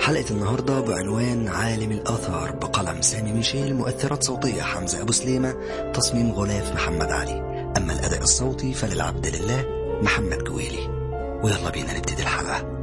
حلقة النهاردة بعنوان عالم الآثار بقلم سامي ميشيل مؤثرات صوتية حمزة أبو سليمة تصميم غلاف محمد علي أما الأداء الصوتي فللعبد لله محمد جويلي ويلا بينا نبتدي الحلقة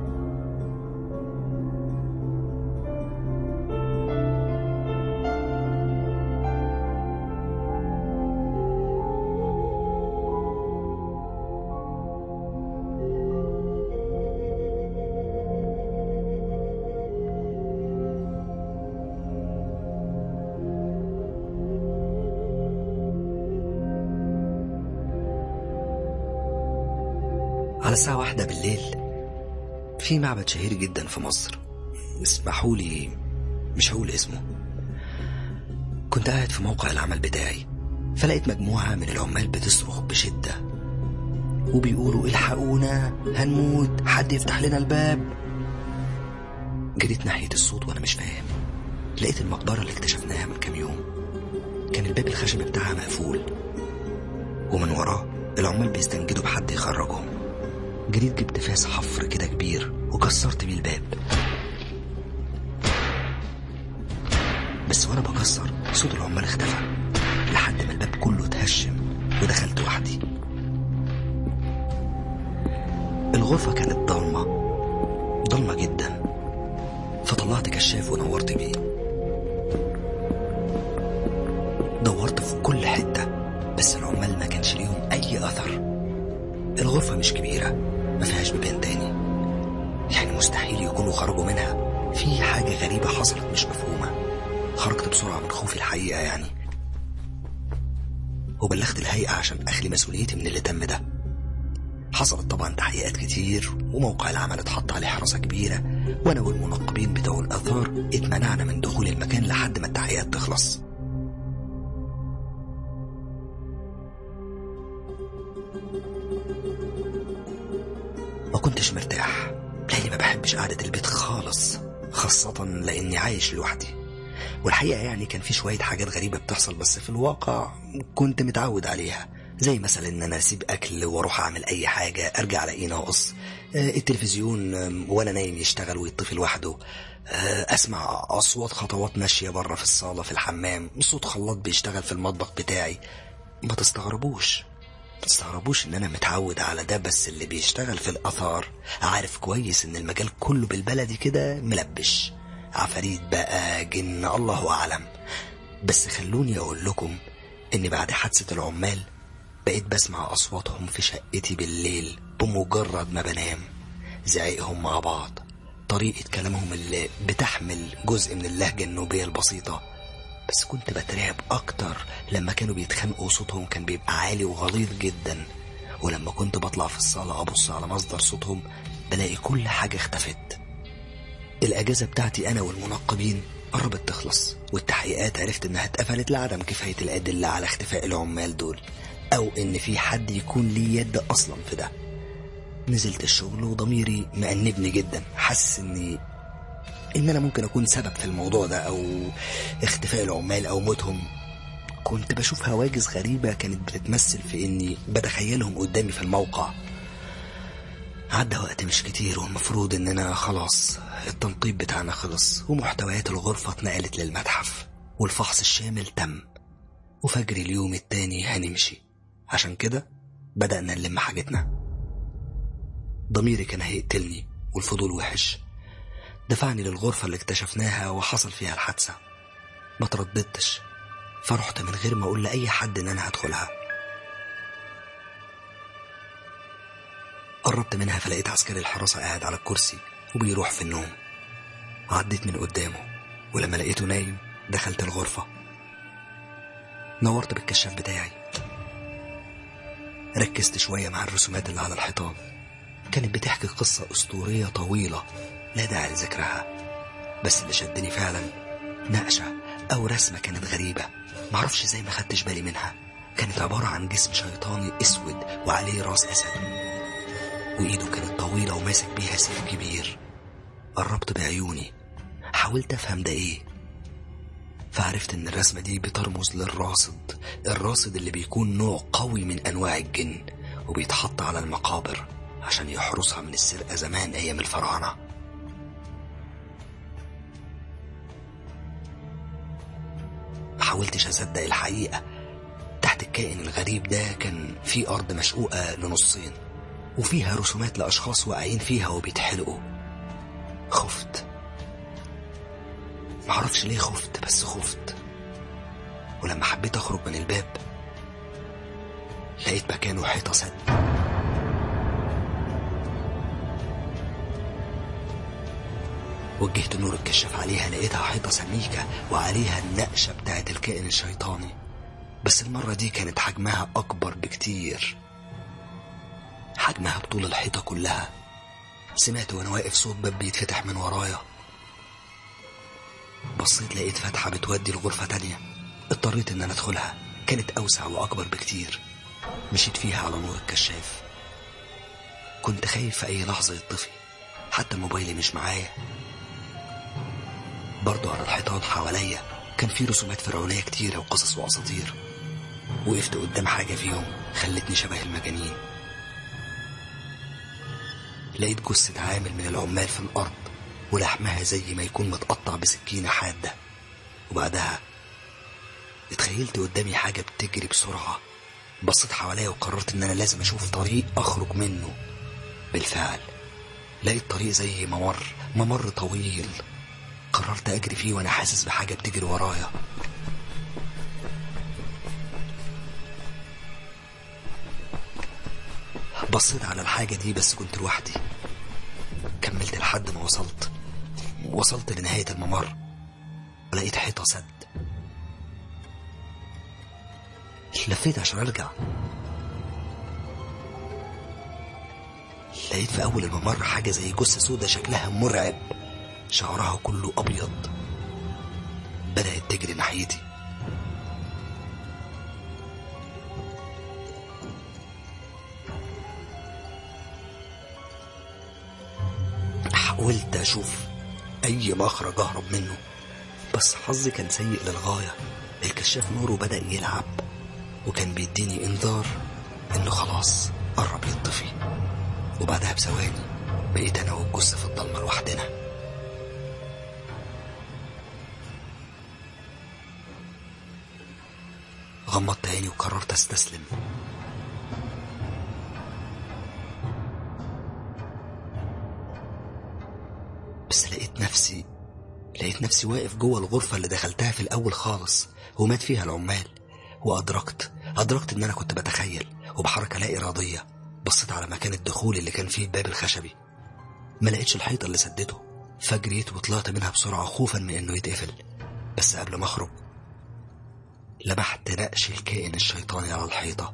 على الساعة واحدة بالليل في معبد شهير جدا في مصر اسمحوا لي مش هقول اسمه كنت قاعد في موقع العمل بتاعي فلقيت مجموعة من العمال بتصرخ بشدة وبيقولوا الحقونا هنموت حد يفتح لنا الباب جريت ناحية الصوت وأنا مش فاهم لقيت المقبرة اللي اكتشفناها من كام يوم كان الباب الخشبي بتاعها مقفول ومن وراه العمال بيستنجدوا بحد يخرجهم جريت جبت فاس حفر كده كبير وكسرت بيه الباب بس وانا بكسر صوت العمال اختفى لحد ما الباب كله اتهشم ودخلت وحدي الغرفة كانت ضلمة ضلمة جدا فطلعت كشاف ونورت بيه دورت في كل حتة بس العمال ما كانش ليهم أي أثر الغرفة مش كبيرة ما فيهاش بيبان تاني يعني مستحيل يكونوا خرجوا منها في حاجة غريبة حصلت مش مفهومة خرجت بسرعة من خوفي الحقيقة يعني وبلغت الهيئة عشان أخلي مسؤوليتي من اللي تم ده حصلت طبعا تحقيقات كتير وموقع العمل اتحط عليه حراسة كبيرة وأنا والمنقبين بتوع الآثار اتمنعنا من دخول المكان لحد ما التحقيقات تخلص ما كنتش مرتاح لاني ما بحبش قعدة البيت خالص خاصة لاني عايش لوحدي والحقيقة يعني كان في شوية حاجات غريبة بتحصل بس في الواقع كنت متعود عليها زي مثلا ان انا اسيب اكل واروح اعمل اي حاجة ارجع الاقيه ناقص آه، التلفزيون آم، وانا نايم يشتغل ويطفي لوحده آه، اسمع اصوات خطوات ماشية بره في الصالة في الحمام صوت خلاط بيشتغل في المطبخ بتاعي ما تستغربوش ما تستغربوش ان انا متعود على ده بس اللي بيشتغل في الاثار عارف كويس ان المجال كله بالبلدي كده ملبش عفاريت بقى جن الله اعلم بس خلوني اقول لكم ان بعد حادثة العمال بقيت بسمع اصواتهم في شقتي بالليل بمجرد ما بنام زعيقهم مع بعض طريقة كلامهم اللي بتحمل جزء من اللهجة النوبية البسيطة بس كنت بترعب اكتر لما كانوا بيتخانقوا صوتهم كان بيبقى عالي وغليظ جدا ولما كنت بطلع في الصالة ابص على مصدر صوتهم بلاقي كل حاجة اختفت الاجازة بتاعتي انا والمنقبين قربت تخلص والتحقيقات عرفت انها اتقفلت لعدم كفاية الادلة على اختفاء العمال دول او ان في حد يكون ليه يد اصلا في ده نزلت الشغل وضميري مأنبني جدا حاسس اني ان انا ممكن اكون سبب في الموضوع ده او اختفاء العمال او موتهم كنت بشوف هواجس غريبة كانت بتتمثل في اني بتخيلهم قدامي في الموقع عدى وقت مش كتير والمفروض اننا خلاص التنقيب بتاعنا خلص ومحتويات الغرفة اتنقلت للمتحف والفحص الشامل تم وفجر اليوم التاني هنمشي عشان كده بدأنا نلم حاجتنا ضميري كان هيقتلني والفضول وحش دفعني للغرفة اللي اكتشفناها وحصل فيها الحادثة ما ترددتش فرحت من غير ما اقول لاي حد ان انا هدخلها قربت منها فلقيت عسكري الحراسة قاعد على الكرسي وبيروح في النوم عديت من قدامه ولما لقيته نايم دخلت الغرفة نورت بالكشاف بتاعي ركزت شوية مع الرسومات اللي على الحيطان كانت بتحكي قصة أسطورية طويلة لا داعي لذكرها بس اللي شدني فعلا نقشة أو رسمة كانت غريبة معرفش ازاي ما خدتش بالي منها كانت عبارة عن جسم شيطاني اسود وعليه راس اسد وايده كانت طويلة وماسك بيها سيف كبير قربت بعيوني حاولت افهم ده ايه فعرفت ان الرسمة دي بترمز للراصد الراصد اللي بيكون نوع قوي من انواع الجن وبيتحط على المقابر عشان يحرسها من السرقة زمان ايام الفراعنة حاولتش أصدق الحقيقة تحت الكائن الغريب ده كان في أرض مشقوقة لنصين وفيها رسومات لأشخاص واقعين فيها وبيتحرقوا خفت معرفش ليه خفت بس خفت ولما حبيت أخرج من الباب لقيت مكانه حيطة سد وجهت نور الكشاف عليها لقيتها حيطة سميكة وعليها النقشة بتاعت الكائن الشيطاني بس المرة دي كانت حجمها أكبر بكتير حجمها بطول الحيطة كلها سمعت وأنا واقف صوت باب بيتفتح من ورايا بصيت لقيت فتحة بتودي لغرفة تانية اضطريت إن أنا أدخلها كانت أوسع وأكبر بكتير مشيت فيها على نور الكشاف كنت خايف في أي لحظة يطفي حتى موبايلي مش معايا برضو على الحيطان حواليا كان في رسومات فرعونية كتيرة وقصص وأساطير وقفت قدام حاجة فيهم خلتني شبه المجانين لقيت جثة عامل من العمال في الأرض ولحمها زي ما يكون متقطع بسكينة حادة وبعدها اتخيلت قدامي حاجة بتجري بسرعة بصيت حواليا وقررت ان انا لازم اشوف طريق اخرج منه بالفعل لقيت طريق زي ممر ممر طويل قررت اجري فيه وانا حاسس بحاجة بتجري ورايا بصيت على الحاجة دي بس كنت لوحدي كملت لحد ما وصلت وصلت لنهاية الممر ولقيت حيطة سد لفيت عشان ارجع لقيت في اول الممر حاجة زي جثة سودة شكلها مرعب شعرها كله ابيض بدأت تجري ناحيتي حاولت اشوف اي مخرج اهرب منه بس حظي كان سيء للغاية الكشاف نوره بدأ يلعب وكان بيديني انذار انه خلاص قرب يطفي وبعدها بثواني بقيت انا والجثة في الضلمة لوحدنا غمضت عيني وقررت استسلم بس لقيت نفسي لقيت نفسي واقف جوه الغرفة اللي دخلتها في الأول خالص ومات فيها العمال وأدركت أدركت إن أنا كنت بتخيل وبحركة لا إرادية بصيت على مكان الدخول اللي كان فيه الباب الخشبي ما لقيتش الحيطة اللي سدته فجريت وطلعت منها بسرعة خوفا من إنه يتقفل بس قبل ما أخرج لمحت نقش الكائن الشيطاني على الحيطة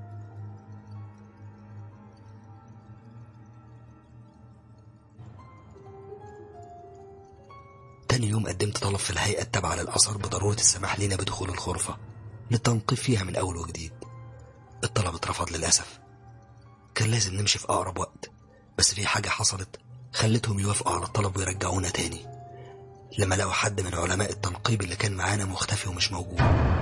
تاني يوم قدمت طلب في الهيئة التابعة للآثار بضرورة السماح لنا بدخول الغرفة للتنقيب فيها من أول وجديد الطلب اترفض للأسف كان لازم نمشي في أقرب وقت بس في حاجة حصلت خلتهم يوافقوا على الطلب ويرجعونا تاني لما لقوا حد من علماء التنقيب اللي كان معانا مختفي ومش موجود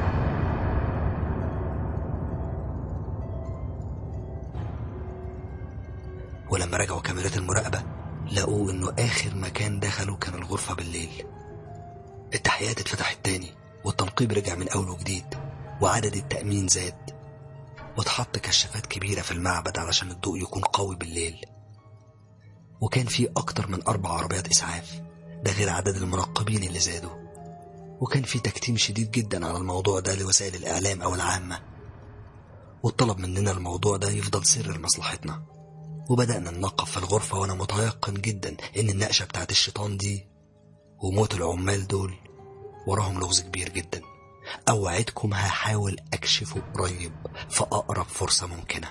ولما رجعوا كاميرات المراقبة لقوا انه اخر مكان دخلوا كان الغرفة بالليل التحقيقات اتفتحت تاني والتنقيب رجع من اول وجديد وعدد التأمين زاد واتحط كشافات كبيرة في المعبد علشان الضوء يكون قوي بالليل وكان في أكتر من أربع عربيات إسعاف ده غير عدد المراقبين اللي زادوا وكان في تكتيم شديد جدا على الموضوع ده لوسائل الإعلام أو العامة وطلب مننا الموضوع ده يفضل سر لمصلحتنا وبدأنا ننقب في الغرفة وأنا متيقن جدا إن النقشة بتاعت الشيطان دي وموت العمال دول وراهم لغز كبير جدا أوعدكم هحاول أكشفه قريب في أقرب فرصة ممكنة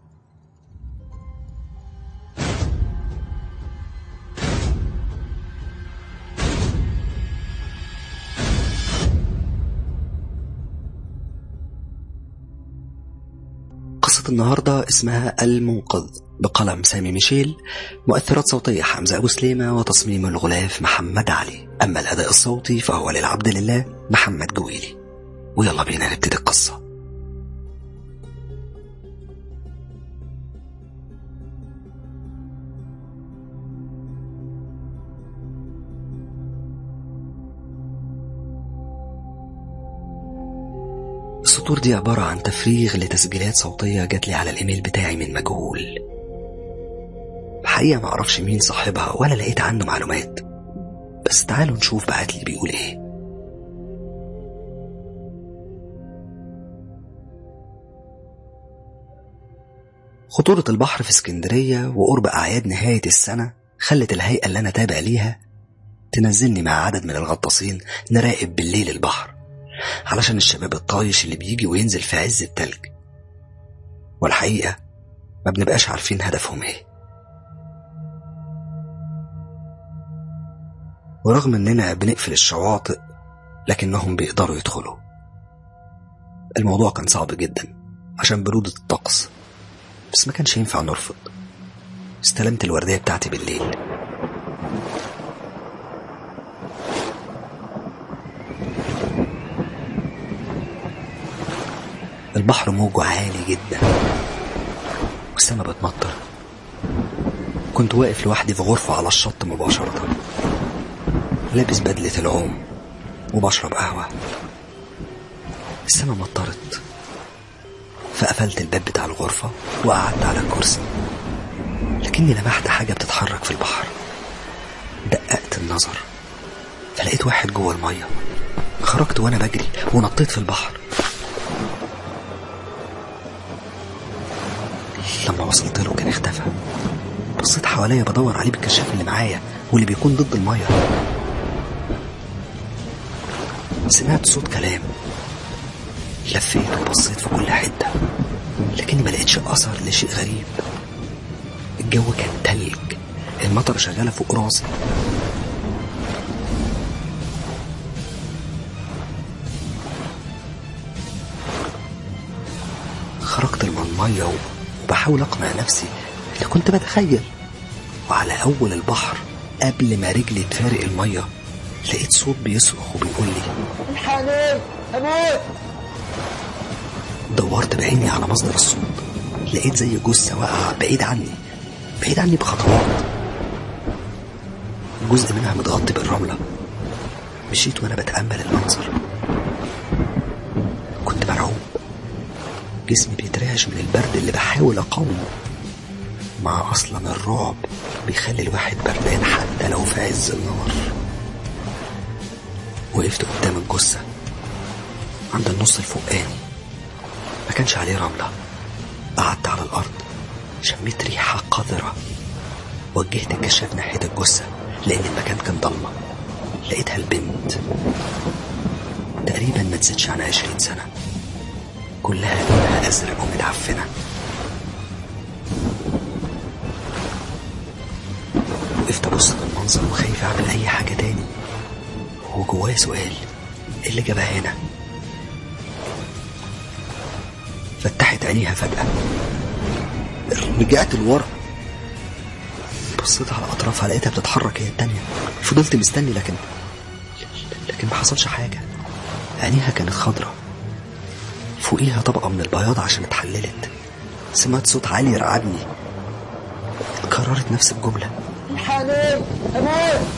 قصة النهاردة اسمها المنقذ بقلم سامي ميشيل مؤثرات صوتية حمزة أبو سليمة وتصميم الغلاف محمد علي أما الأداء الصوتي فهو للعبد لله محمد جويلي ويلا بينا نبتدي القصة السطور دي عبارة عن تفريغ لتسجيلات صوتية جات لي على الإيميل بتاعي من مجهول الحقيقة معرفش مين صاحبها ولا لقيت عنه معلومات بس تعالوا نشوف بعت لي بيقول ايه خطورة البحر في اسكندرية وقرب أعياد نهاية السنة خلت الهيئة اللي أنا تابع ليها تنزلني مع عدد من الغطاسين نراقب بالليل البحر علشان الشباب الطايش اللي بيجي وينزل في عز التلج والحقيقة ما بنبقاش عارفين هدفهم ايه ورغم اننا بنقفل الشواطئ لكنهم بيقدروا يدخلوا الموضوع كان صعب جدا عشان برودة الطقس بس ما كانش ينفع نرفض استلمت الوردية بتاعتي بالليل البحر موجه عالي جدا والسما بتمطر كنت واقف لوحدي في غرفة على الشط مباشرة لابس بدلة العوم وبشرب قهوة السما مطرت فقفلت الباب بتاع الغرفة وقعدت على الكرسي لكني لمحت حاجة بتتحرك في البحر دققت النظر فلقيت واحد جوه المية خرجت وانا بجري ونطيت في البحر لما وصلت له كان اختفى بصيت حواليا بدور عليه بالكشاف اللي معايا واللي بيكون ضد المية سمعت صوت كلام لفيت وبصيت في كل حتة لكني ما لقيتش أثر لشيء غريب الجو كان تلج المطر شغالة فوق راسي خرجت من المية وبحاول أقنع نفسي إني كنت بتخيل وعلى أول البحر قبل ما رجلي تفارق المية لقيت صوت بيصرخ وبيقول لي الحقني هموت دورت بعيني على مصدر الصوت لقيت زي جثة واقعة بعيد عني بعيد عني بخطوات جزء منها متغطي بالرملة مشيت وأنا بتأمل المنظر كنت مرعوب جسمي بيترعش من البرد اللي بحاول أقاومه مع أصلا الرعب بيخلي الواحد بردان حتى لو في عز النهار وقفت قدام الجثة عند النص الفوقاني ما كانش عليه رملة قعدت على الأرض شميت ريحة قذرة وجهت الكشاف ناحية الجثة لأن المكان كان ضلمة لقيتها البنت تقريبا ما تزيدش عن عشرين سنة كلها لونها أزرق ومتعفنة وقفت أبص للمنظر وخايف أعمل أي حاجة تاني وجوايا سؤال إيه اللي جابها هنا فتحت عينيها فجأة رجعت لورا بصيت على أطرافها لقيتها بتتحرك هي التانية فضلت مستني لكن لكن ما حصلش حاجة عينيها كانت خضرة فوقيها طبقة من البياض عشان اتحللت سمعت صوت عالي رعبني كررت نفس الجملة الحقني هموت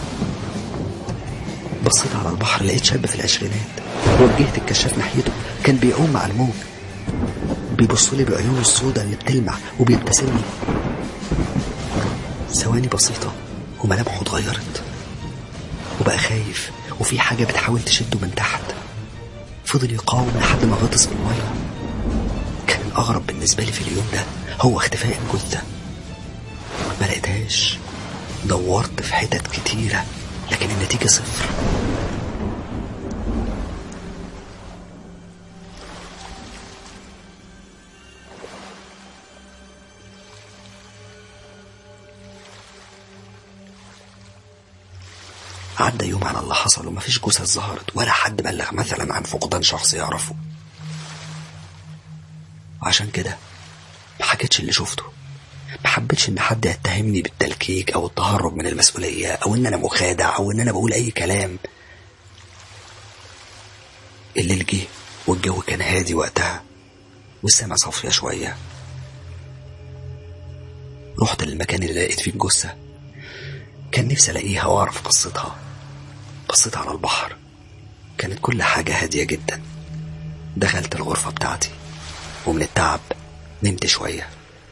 بصيت على البحر لقيت شاب في العشرينات وجهت الكشاف ناحيته كان بيعوم مع الموج بيبص لي بعيونه السوداء اللي بتلمع وبيبتسم لي ثواني بسيطة وملامحه اتغيرت وبقى خايف وفي حاجة بتحاول تشده من تحت فضل يقاوم لحد ما غطس في المية كان الأغرب بالنسبة لي في اليوم ده هو اختفاء الجثة ما لقيتهاش دورت في حتت كتيرة لكن النتيجة صفر عدى يوم على اللي حصل ومفيش جثث ظهرت ولا حد بلغ مثلا عن فقدان شخص يعرفه عشان كده ما حكيتش اللي شفته ما حبيتش ان حد يتهمني بالتلكيك او التهرب من المسؤولية او ان انا مخادع او ان انا بقول اي كلام الليل جه والجو كان هادي وقتها والسما صافية شوية رحت للمكان اللي لقيت فيه الجثة كان نفسي الاقيها واعرف قصتها بصيت على البحر كانت كل حاجة هادية جدا دخلت الغرفة بتاعتي ومن التعب نمت شوية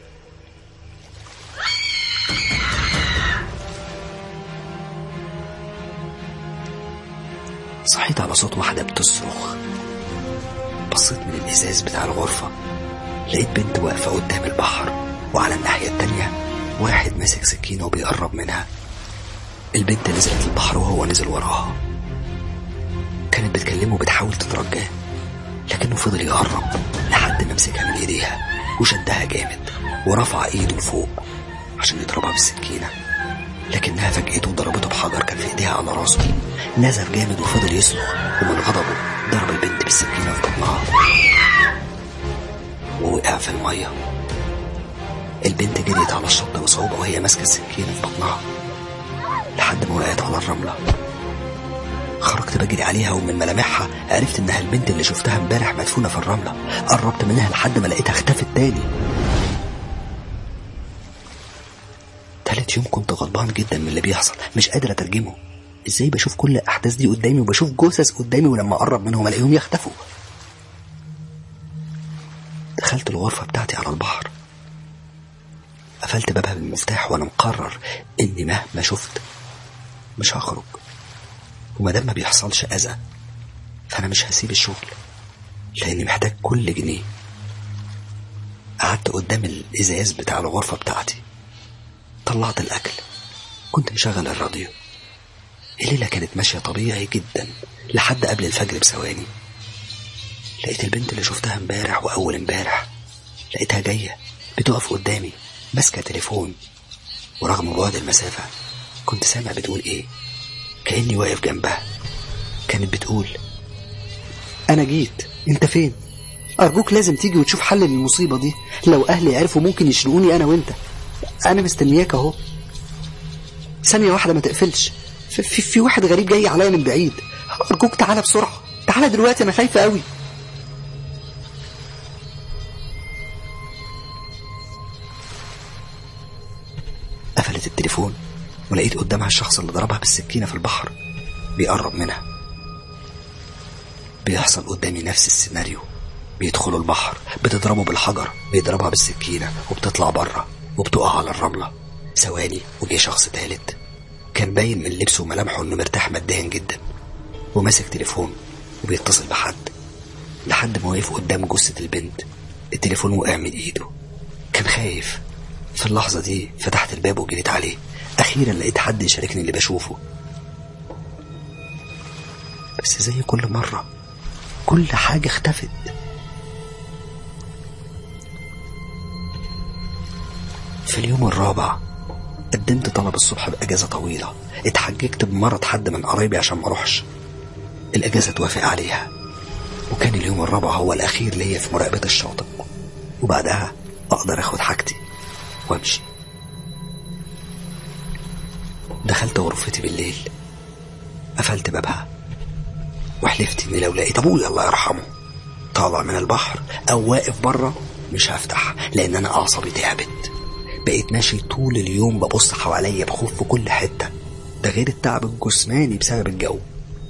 صحيت على صوت واحدة بتصرخ بصيت من الإزاز بتاع الغرفة لقيت بنت واقفة قدام البحر وعلى الناحية التانية واحد ماسك سكينة وبيقرب منها البنت نزلت البحر وهو نزل وراها كانت بتكلمه وبتحاول تترجاه لكنه فضل يقرب لحد ما مسكها من ايديها وشدها جامد ورفع ايده لفوق عشان يضربها بالسكينة لكنها فاجئته وضربته بحجر كان في ايديها على راسه نزف جامد وفضل يصرخ ومن غضبه ضرب البنت بالسكينة في بطنها ووقع في المية البنت جريت على الشط بصعوبة وهي ماسكة السكينة في بطنها لحد ما وقعت على الرملة خرجت بجري عليها ومن ملامحها عرفت انها البنت اللي شفتها امبارح مدفونة في الرملة قربت منها لحد ما لقيتها اختفت تاني تالت يوم كنت غضبان جدا من اللي بيحصل مش قادر اترجمه ازاي بشوف كل الاحداث دي قدامي وبشوف جثث قدامي ولما اقرب منهم الاقيهم يختفوا دخلت الغرفة بتاعتي على البحر قفلت بابها بالمفتاح وانا مقرر اني مهما شفت مش هخرج ومادام ما بيحصلش اذى فانا مش هسيب الشغل لاني محتاج كل جنيه قعدت قدام الازاز بتاع الغرفة بتاعتي طلعت الاكل كنت مشغل الراديو الليلة كانت ماشية طبيعي جدا لحد قبل الفجر بثواني لقيت البنت اللي شفتها امبارح واول امبارح لقيتها جاية بتقف قدامي ماسكة تليفون ورغم بعد المسافة كنت سامع بتقول ايه كأني واقف جنبها كانت بتقول أنا جيت أنت فين؟ أرجوك لازم تيجي وتشوف حل للمصيبة دي لو أهلي عرفوا ممكن يشنقوني أنا وأنت أنا مستنياك أهو ثانية واحدة ما تقفلش في, في, في واحد غريب جاي عليا من بعيد أرجوك تعالى بسرعة تعالى دلوقتي أنا خايفة قوي قفلت التليفون ولقيت قدامها الشخص اللي ضربها بالسكينة في البحر بيقرب منها بيحصل قدامي نفس السيناريو بيدخلوا البحر بتضربه بالحجر بيضربها بالسكينة وبتطلع بره وبتقع على الرملة ثواني وجه شخص تالت كان باين من لبسه وملامحه انه مرتاح ماديا جدا وماسك تليفون وبيتصل بحد لحد ما وقف قدام جثة البنت التليفون وقع من ايده كان خايف في اللحظة دي فتحت الباب وجريت عليه أخيرا لقيت حد يشاركني اللي بشوفه بس زي كل مرة كل حاجة اختفت في اليوم الرابع قدمت طلب الصبح بأجازة طويلة اتحججت بمرض حد من قرايبي عشان ما اروحش الأجازة توافق عليها وكان اليوم الرابع هو الأخير ليا في مراقبة الشاطئ وبعدها أقدر أخد حاجتي وأمشي دخلت غرفتي بالليل قفلت بابها وحلفت اني لو لقيت ابويا الله يرحمه طالع من البحر او واقف بره مش هفتح لان انا اعصابي تعبت بقيت ماشي طول اليوم ببص حواليا بخوف في كل حته ده غير التعب الجسماني بسبب الجو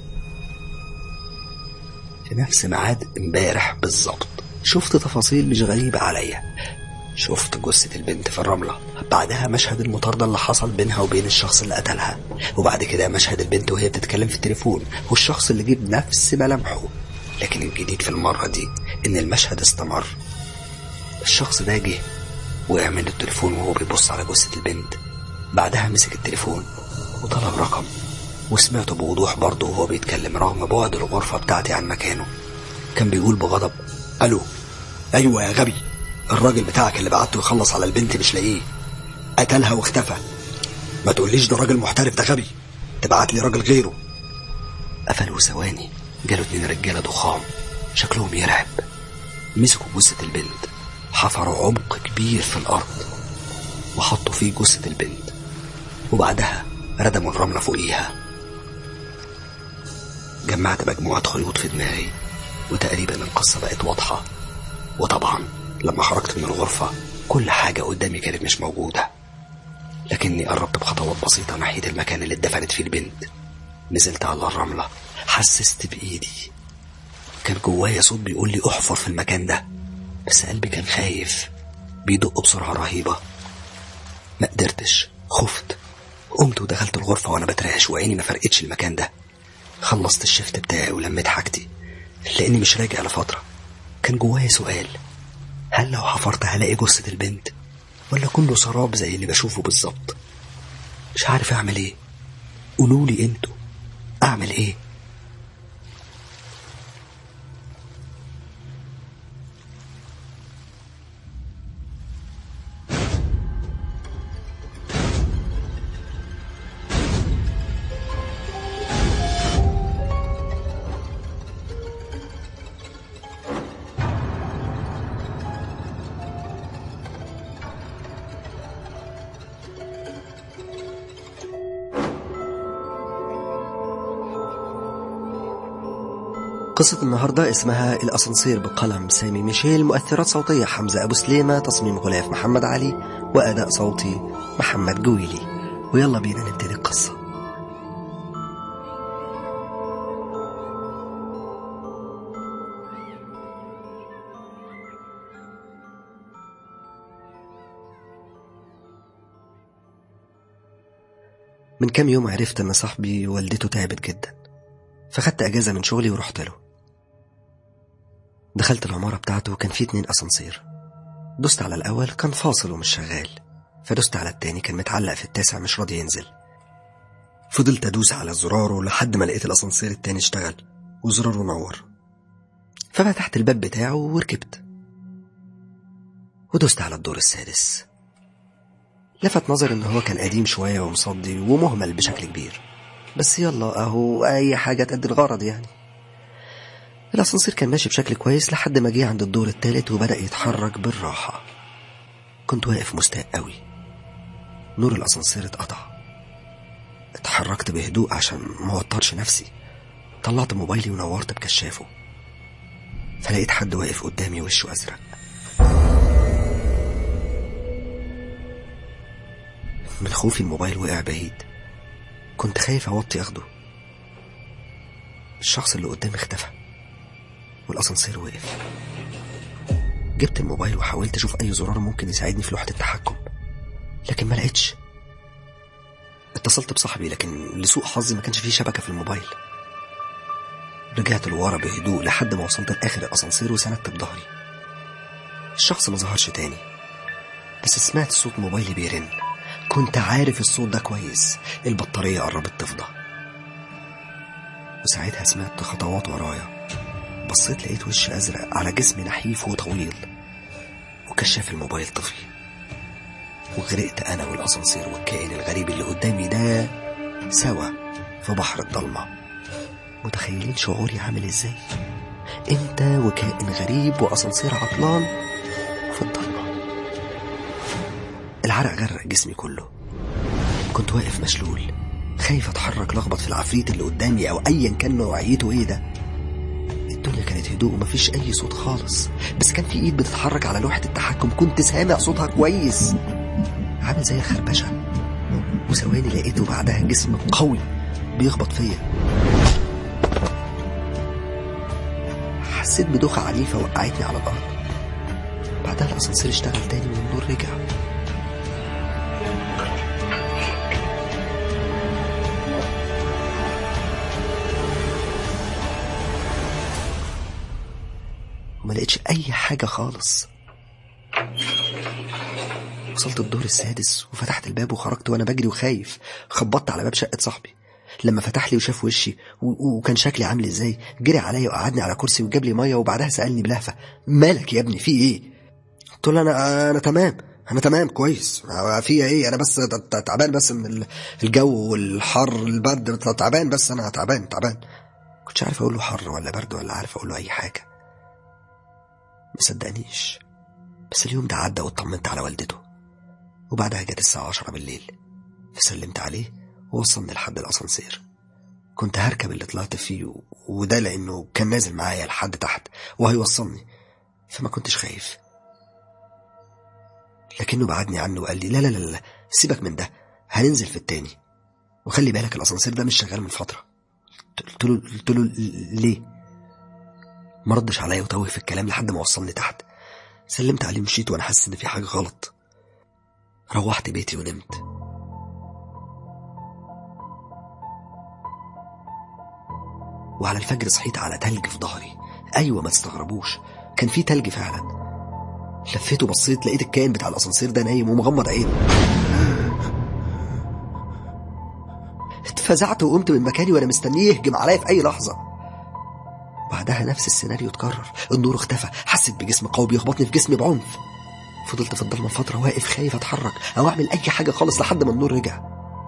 في نفس ميعاد امبارح بالظبط شفت تفاصيل مش غريبة عليا شفت جثة البنت في الرملة بعدها مشهد المطاردة اللي حصل بينها وبين الشخص اللي قتلها وبعد كده مشهد البنت وهي بتتكلم في التليفون والشخص اللي جيب نفس ملامحه لكن الجديد في المرة دي إن المشهد استمر الشخص ده جه وقع من التليفون وهو بيبص على جثة البنت بعدها مسك التليفون وطلب رقم وسمعته بوضوح برضه وهو بيتكلم رغم بعد الغرفة بتاعتي عن مكانه كان بيقول بغضب ألو أيوة يا غبي الراجل بتاعك اللي بعته يخلص على البنت مش لاقيه قتلها واختفى ما تقوليش ده راجل محترف ده غبي تبعت لي راجل غيره قفلوا ثواني جالوا اتنين رجاله ضخام شكلهم يرعب مسكوا جثة البنت حفروا عمق كبير في الأرض وحطوا فيه جثة البنت وبعدها ردموا الرملة فوقيها جمعت مجموعة خيوط في دماغي وتقريبا القصة بقت واضحة وطبعا لما خرجت من الغرفة كل حاجة قدامي كانت مش موجودة لكني قربت بخطوات بسيطة ناحية المكان اللي اتدفنت فيه البنت نزلت على الرملة حسست بإيدي كان جوايا صوت بيقول لي احفر في المكان ده بس قلبي كان خايف بيدق بسرعة رهيبة ما قدرتش خفت قمت ودخلت الغرفة وأنا بترعش وعيني ما فرقتش المكان ده خلصت الشفت بتاعي ولميت حاجتي لأني مش راجع لفترة كان جوايا سؤال هل لو حفرت هلاقي جثة البنت ولا كله سراب زي اللي بشوفه بالظبط مش عارف أعمل إيه قولولي انتوا أعمل إيه قصة النهاردة اسمها الأسانسير بقلم سامي ميشيل مؤثرات صوتية حمزة أبو سليمة تصميم غلاف محمد علي وأداء صوتي محمد جويلي ويلا بينا نبتدي القصة من كام يوم عرفت ان صاحبي والدته تعبت جدا فخدت اجازه من شغلي ورحت له دخلت العماره بتاعته وكان فيه اتنين اسانسير دوست على الاول كان فاصل ومش شغال فدوست على التاني كان متعلق في التاسع مش راضي ينزل فضلت ادوس على زراره لحد ما لقيت الاسانسير التاني اشتغل وزراره نور ففتحت الباب بتاعه وركبت ودوست على الدور السادس لفت نظري ان هو كان قديم شويه ومصدي ومهمل بشكل كبير بس يلا اهو اي حاجه تأدي الغرض يعني الاسانسير كان ماشي بشكل كويس لحد ما جه عند الدور التالت وبدأ يتحرك بالراحة كنت واقف مستاء قوي نور الاسانسير اتقطع اتحركت بهدوء عشان ما وترش نفسي طلعت موبايلي ونورت بكشافه فلقيت حد واقف قدامي وشه ازرق من خوفي الموبايل وقع بعيد كنت خايف اوطي اخده الشخص اللي قدامي اختفى والاسانسير وقف جبت الموبايل وحاولت اشوف اي زرار ممكن يساعدني في لوحه التحكم لكن ما لقيتش اتصلت بصاحبي لكن لسوء حظي ما كانش فيه شبكه في الموبايل رجعت لورا بهدوء لحد ما وصلت لاخر الاسانسير وسندت بظهري الشخص ما ظهرش تاني بس سمعت صوت موبايلي بيرن كنت عارف الصوت ده كويس البطارية قربت تفضى وساعتها سمعت خطوات ورايا بصيت لقيت وش أزرق على جسم نحيف وطويل وكشاف الموبايل طفي وغرقت أنا والأسانسير والكائن الغريب اللي قدامي ده سوا في بحر الضلمة متخيلين شعوري عامل ازاي انت وكائن غريب وأسانسير عطلان وفي الضلمة العرق غرق جسمي كله كنت واقف مشلول خايف اتحرك لخبط في العفريت اللي قدامي او ايا كان نوعيته ايه ده الدنيا كانت هدوء ومفيش اي صوت خالص بس كان في ايد بتتحرك على لوحة التحكم كنت سامع صوتها كويس عامل زي الخربشة وثواني لقيته بعدها جسم قوي بيخبط فيا حسيت بدوخة عنيفة وقعتني على الأرض بعدها الأسانسير اشتغل تاني والنور رجع وما لقيتش اي حاجه خالص وصلت الدور السادس وفتحت الباب وخرجت وانا بجري وخايف خبطت على باب شقه صاحبي لما فتح لي وشاف وشي و- وكان شكلي عامل ازاي جري عليا وقعدني على كرسي وجاب لي ميه وبعدها سالني بلهفه مالك يا ابني في ايه قلت له انا انا تمام انا تمام كويس في ايه انا بس ت- ت- تعبان بس من ال- الجو والحر البرد تعبان بس انا تعبان تعبان كنتش عارف اقول له حر ولا برد ولا عارف اقول له اي حاجه ما صدقنيش بس اليوم ده عدى واطمنت على والدته وبعدها جت الساعة عشرة بالليل فسلمت عليه ووصلني لحد الأسانسير كنت هركب اللي طلعت فيه و- وده لأنه كان نازل معايا لحد تحت وهيوصلني فما كنتش خايف لكنه بعدني عنه وقال لي لا لا لا لا سيبك من ده هننزل في التاني وخلي بالك الأسانسير ده مش شغال من فترة قلت له قلت له ليه ما ردش عليا وتوه في الكلام لحد ما وصلني تحت سلمت عليه ومشيت وانا حاسس ان في حاجه غلط روحت بيتي ونمت وعلى الفجر صحيت على تلج في ظهري ايوه ما تستغربوش كان في تلج فعلا لفيت وبصيت لقيت الكائن بتاع الاسانسير ده نايم ومغمض عينه اتفزعت وقمت من مكاني وانا مستنيه يهجم عليا في اي لحظه بعدها نفس السيناريو اتكرر النور اختفى حسيت بجسم قوي بيخبطني في جسمي بعنف فضلت في الضلمه فتره واقف خايف اتحرك او اعمل اي حاجه خالص لحد ما النور رجع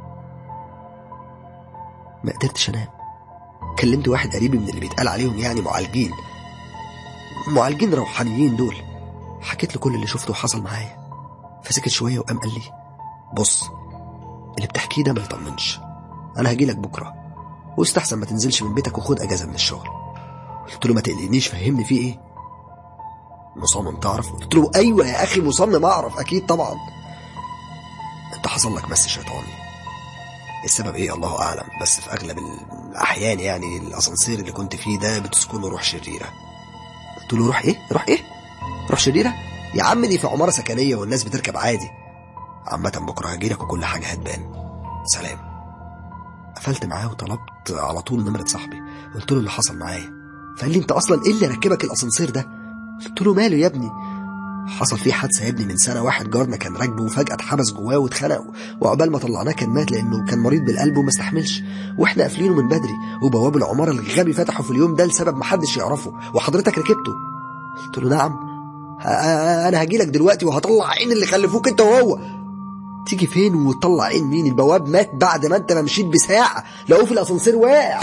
ما قدرتش انام كلمت واحد قريبي من اللي بيتقال عليهم يعني معالجين معالجين روحانيين دول حكيت له كل اللي شفته وحصل معايا فسكت شويه وقام قال لي بص اللي بتحكيه ده ما يطمنش انا هجيلك بكره واستحسن ما تنزلش من بيتك وخد اجازه من الشغل قلت له ما تقلقنيش فهمني في ايه مصمم تعرف قلت له ايوه يا اخي مصمم اعرف اكيد طبعا انت حصل لك مس شيطاني السبب ايه الله اعلم بس في اغلب الاحيان يعني الاسانسير اللي كنت فيه ده بتسكنه روح شريره قلت له روح ايه روح ايه روح شريره يا عم دي في عماره سكنيه والناس بتركب عادي عامه بكره هجيلك وكل حاجه هتبان سلام قفلت معاه وطلبت على طول نمره صاحبي قلت له اللي حصل معايا فقال لي انت اصلا ايه اللي ركبك الاسانسير ده قلت له ماله يا ابني حصل فيه حادثه يا ابني من سنه واحد جارنا كان راكبه وفجاه اتحبس جواه واتخنق وعقبال ما طلعناه كان مات لانه كان مريض بالقلب وما استحملش واحنا قافلينه من بدري وبواب العماره الغبي فتحه في اليوم ده لسبب محدش يعرفه وحضرتك ركبته قلت له نعم انا هجيلك دلوقتي وهطلع عين اللي خلفوك انت وهو تيجي فين وتطلع عين مين البواب مات بعد ما انت ما مشيت بساعه لقوه في الاسانسير واقع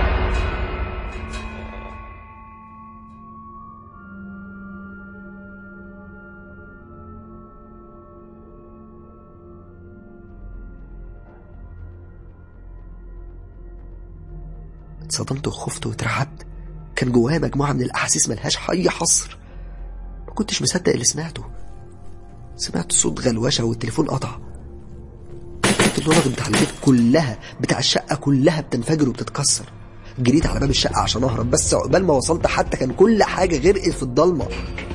اتصدمت وخفت واترعبت كان جوايا مجموعة من الأحاسيس ملهاش أي حصر ما كنتش مصدق اللي سمعته سمعت صوت غلوشة والتليفون قطع كانت الورق بتاع البيت كلها بتاع الشقة كلها بتنفجر وبتتكسر جريت على باب الشقة عشان أهرب بس عقبال ما وصلت حتى كان كل حاجة غرقت في الضلمة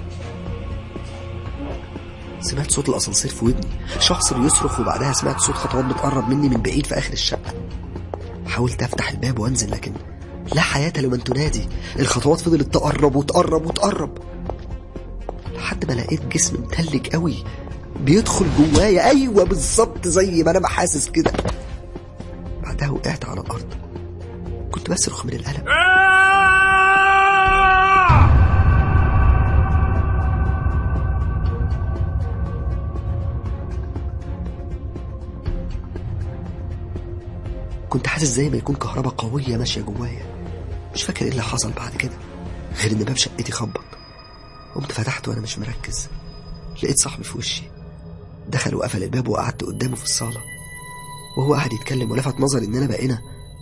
سمعت صوت الأسانسير في ودني شخص بيصرخ وبعدها سمعت صوت خطوات بتقرب مني من بعيد في آخر الشقة حاولت افتح الباب وانزل لكن لا حياة لمن تنادي الخطوات فضلت تقرب وتقرب وتقرب لحد ما لقيت جسم متلج قوي بيدخل جوايا ايوه بالظبط زي ما انا بحاسس كده بعدها وقعت على الارض كنت بصرخ من الالم كنت حاسس زي ما يكون كهرباء قوية ماشية جوايا مش فاكر ايه اللي حصل بعد كده غير ان باب شقتي خبط قمت فتحت وانا مش مركز لقيت صاحبي في وشي دخل وقفل الباب وقعدت قدامه في الصالة وهو قاعد يتكلم ولفت نظري اننا بقينا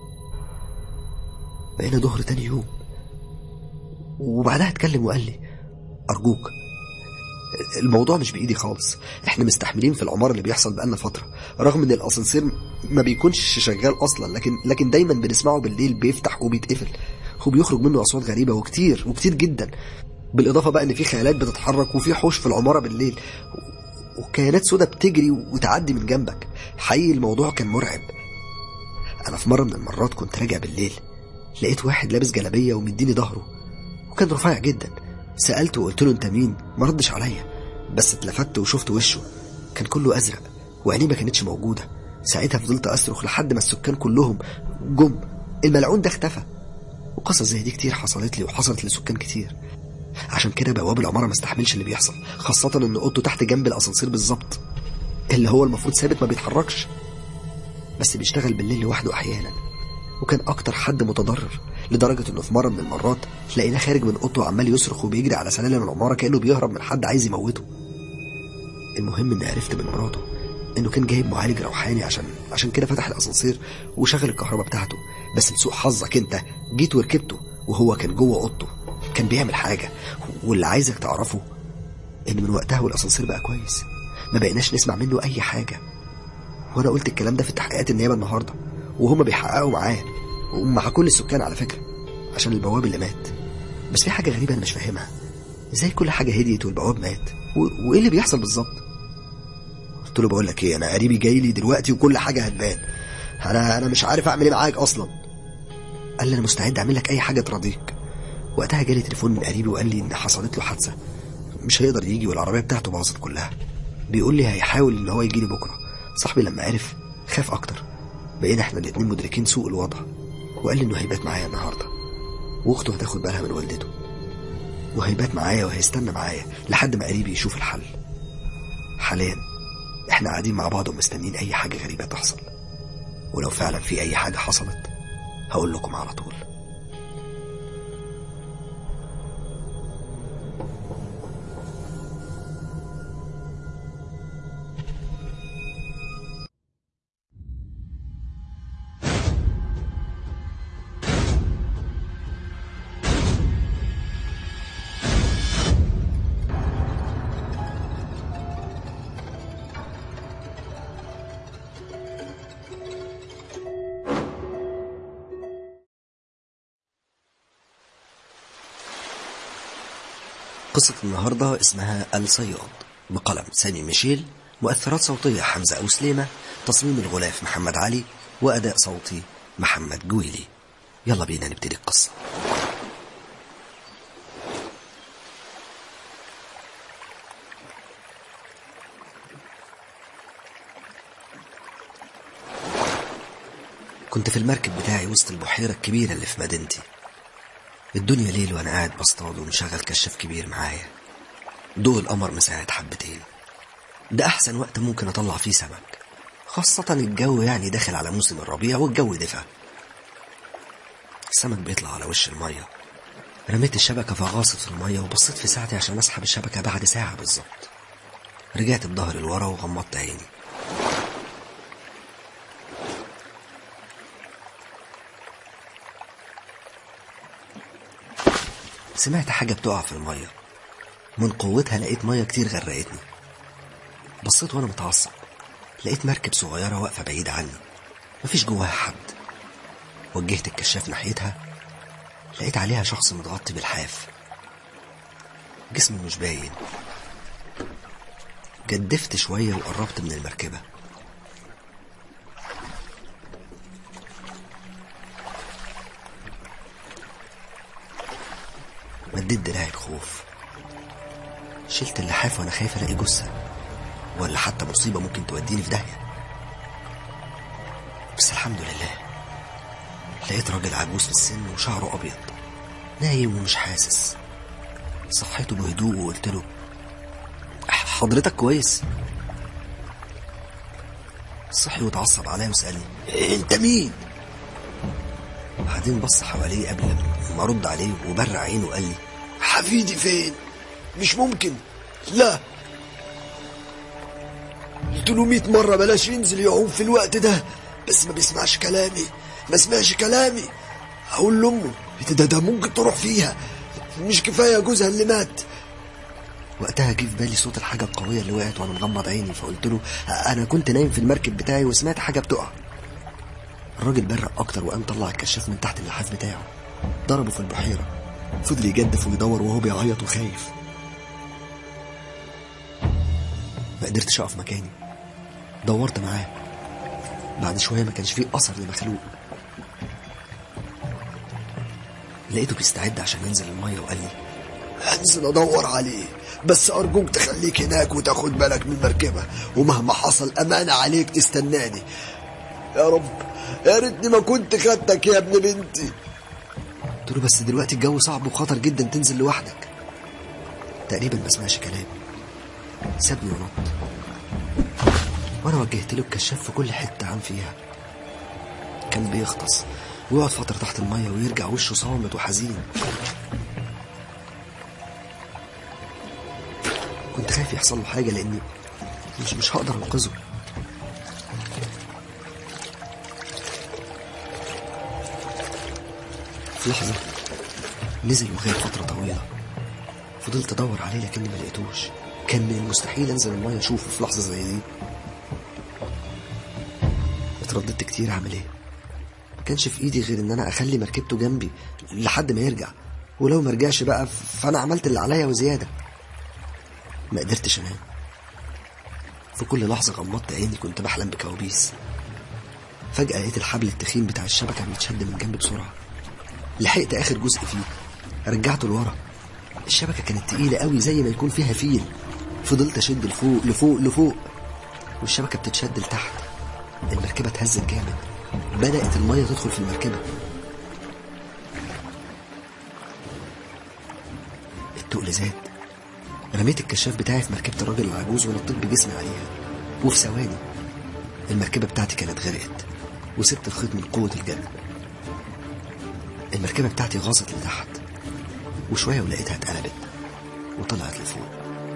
بقينا ظهر تاني يوم وبعدها اتكلم وقال لي ارجوك الموضوع مش بايدي خالص احنا مستحملين في العماره اللي بيحصل بقالنا فتره رغم ان الاسانسير ما بيكونش شغال اصلا لكن لكن دايما بنسمعه بالليل بيفتح وبيتقفل وبيخرج منه اصوات غريبه وكتير وكتير جدا بالاضافه بقى ان في خيالات بتتحرك وفي حوش في العماره بالليل وكيانات سودة بتجري وتعدي من جنبك حقيقي الموضوع كان مرعب انا في مره من المرات كنت راجع بالليل لقيت واحد لابس جلابيه ومديني ظهره وكان رفيع جدا سألته وقلت له انت مين ما ردش عليا بس اتلفت وشفت وشه كان كله ازرق وعينيه ما كانتش موجوده ساعتها فضلت اصرخ لحد ما السكان كلهم جم الملعون ده اختفى وقصص زي دي كتير حصلت لي وحصلت لسكان كتير عشان كده بواب العماره ما استحملش اللي بيحصل خاصه ان اوضته تحت جنب الاسانسير بالظبط اللي هو المفروض ثابت ما بيتحركش بس بيشتغل بالليل لوحده احيانا وكان اكتر حد متضرر لدرجة انه في مرة من المرات لقيناه خارج من اوضته وعمال يصرخ وبيجري على سلالم العمارة كأنه بيهرب من حد عايز يموته المهم اني عرفت من مراته انه كان جايب معالج روحاني عشان عشان كده فتح الاسانسير وشغل الكهرباء بتاعته بس لسوء حظك انت جيت وركبته وهو كان جوه اوضته كان بيعمل حاجة واللي عايزك تعرفه ان من وقتها والاسانسير بقى كويس ما بقيناش نسمع منه اي حاجة وانا قلت الكلام ده في تحقيقات النيابة النهاردة وهما بيحققوا معاه ومع كل السكان على فكرة عشان البواب اللي مات بس في حاجة غريبة أنا مش فاهمها ازاي كل حاجة هديت والبواب مات و... وايه اللي بيحصل بالظبط قلت له بقول لك ايه انا قريبي جاي لي دلوقتي وكل حاجة هتبان انا انا مش عارف اعمل ايه معاك اصلا قال لي انا مستعد اعمل لك اي حاجة ترضيك وقتها جالي تليفون من قريبي وقال لي ان حصلت له حادثة مش هيقدر يجي والعربية بتاعته باظت كلها بيقول لي هيحاول ان هو يجي لي بكرة صاحبي لما عرف خاف اكتر بقينا احنا الاتنين مدركين سوء الوضع وقال لي انه هيبات معايا النهارده واخته هتاخد بالها من والدته وهيبات معايا وهيستنى معايا لحد ما قريبي يشوف الحل حاليا احنا قاعدين مع بعض ومستنيين اي حاجة غريبة تحصل ولو فعلا في اي حاجة حصلت هقول لكم على طول قصة النهاردة اسمها الصياد بقلم سامي ميشيل مؤثرات صوتية حمزة أو سليمة تصميم الغلاف محمد علي وأداء صوتي محمد جويلي يلا بينا نبتدي القصة كنت في المركب بتاعي وسط البحيرة الكبيرة اللي في مدينتي الدنيا ليل وانا قاعد بصطاد ومشغل كشاف كبير معايا ضوء القمر مساعد حبتين ده احسن وقت ممكن اطلع فيه سمك خاصة الجو يعني داخل على موسم الربيع والجو دفى السمك بيطلع على وش المية رميت الشبكة فغاصت في المية وبصيت في ساعتي عشان اسحب الشبكة بعد ساعة بالظبط رجعت بظهري لورا وغمضت عيني سمعت حاجة بتقع في المية من قوتها لقيت مية كتير غرقتني بصيت وانا متعصب لقيت مركب صغيرة واقفة بعيد عني مفيش جواها حد وجهت الكشاف ناحيتها لقيت عليها شخص متغطي بالحاف جسمه مش باين جدفت شوية وقربت من المركبة مديت دراعي بخوف شلت اللحاف وانا خايف الاقي جثه ولا حتى مصيبه ممكن توديني في داهيه بس الحمد لله لقيت راجل عجوز في السن وشعره ابيض نايم ومش حاسس صحيته بهدوء وقلت له حضرتك كويس صحي واتعصب عليا وسألني انت مين بعدين بص حواليه قبل ما ارد عليه وبرع عينه وقال لي حفيدي فين مش ممكن لا قلت له 100 مرة بلاش ينزل يعوم في الوقت ده بس ما بيسمعش كلامي ما سمعش كلامي هقول لأمه ده ده ممكن تروح فيها مش كفاية جوزها اللي مات وقتها جه في بالي صوت الحاجة القوية اللي وقعت وانا مغمض عيني فقلت له انا كنت نايم في المركب بتاعي وسمعت حاجة بتقع الراجل برق اكتر وقام طلع الكشاف من تحت اللحاف بتاعه ضربه في البحيرة فضل يجدف ويدور وهو بيعيط وخايف ما قدرتش اقف مكاني دورت معاه بعد شوية ما كانش فيه أثر لمخلوق لقيته بيستعد عشان ينزل المية وقال لي هنزل ادور عليه بس ارجوك تخليك هناك وتاخد بالك من المركبة ومهما حصل امانة عليك تستناني يا رب يا ريتني ما كنت خدتك يا ابن بنتي قلت له بس دلوقتي الجو صعب وخطر جدا تنزل لوحدك تقريبا ما سمعش كلامي سابني ونط وانا وجهت له الكشاف في كل حته عام فيها كان بيغطس ويقعد فتره تحت الميه ويرجع وشه صامت وحزين كنت خايف يحصل له حاجه لاني مش مش هقدر انقذه في لحظه نزل وغاب فتره طويله فضلت ادور عليه لكني ما لقيتوش كان من المستحيل انزل الميه اشوفه في لحظه زي دي اترددت كتير اعمل ايه ما كانش في ايدي غير ان انا اخلي مركبته جنبي لحد ما يرجع ولو ما رجعش بقى فانا عملت اللي عليا وزياده ما قدرتش انام في كل لحظه غمضت عيني كنت بحلم بكوابيس فجاه لقيت الحبل التخين بتاع الشبكه بيتشد من جنب بسرعه لحقت اخر جزء فيه رجعته لورا الشبكه كانت تقيله قوي زي ما يكون فيها فيل فضلت اشد لفوق لفوق لفوق والشبكه بتتشد لتحت المركبه اتهزت جامد بدات الميه تدخل في المركبه التقل زاد رميت الكشاف بتاعي في مركبة الراجل العجوز ونطيت بجسمي عليها وفي ثواني المركبة بتاعتي كانت غرقت وسبت الخيط من قوة الجذب المركبة بتاعتي غاصت لتحت وشوية ولقيتها اتقلبت وطلعت لفوق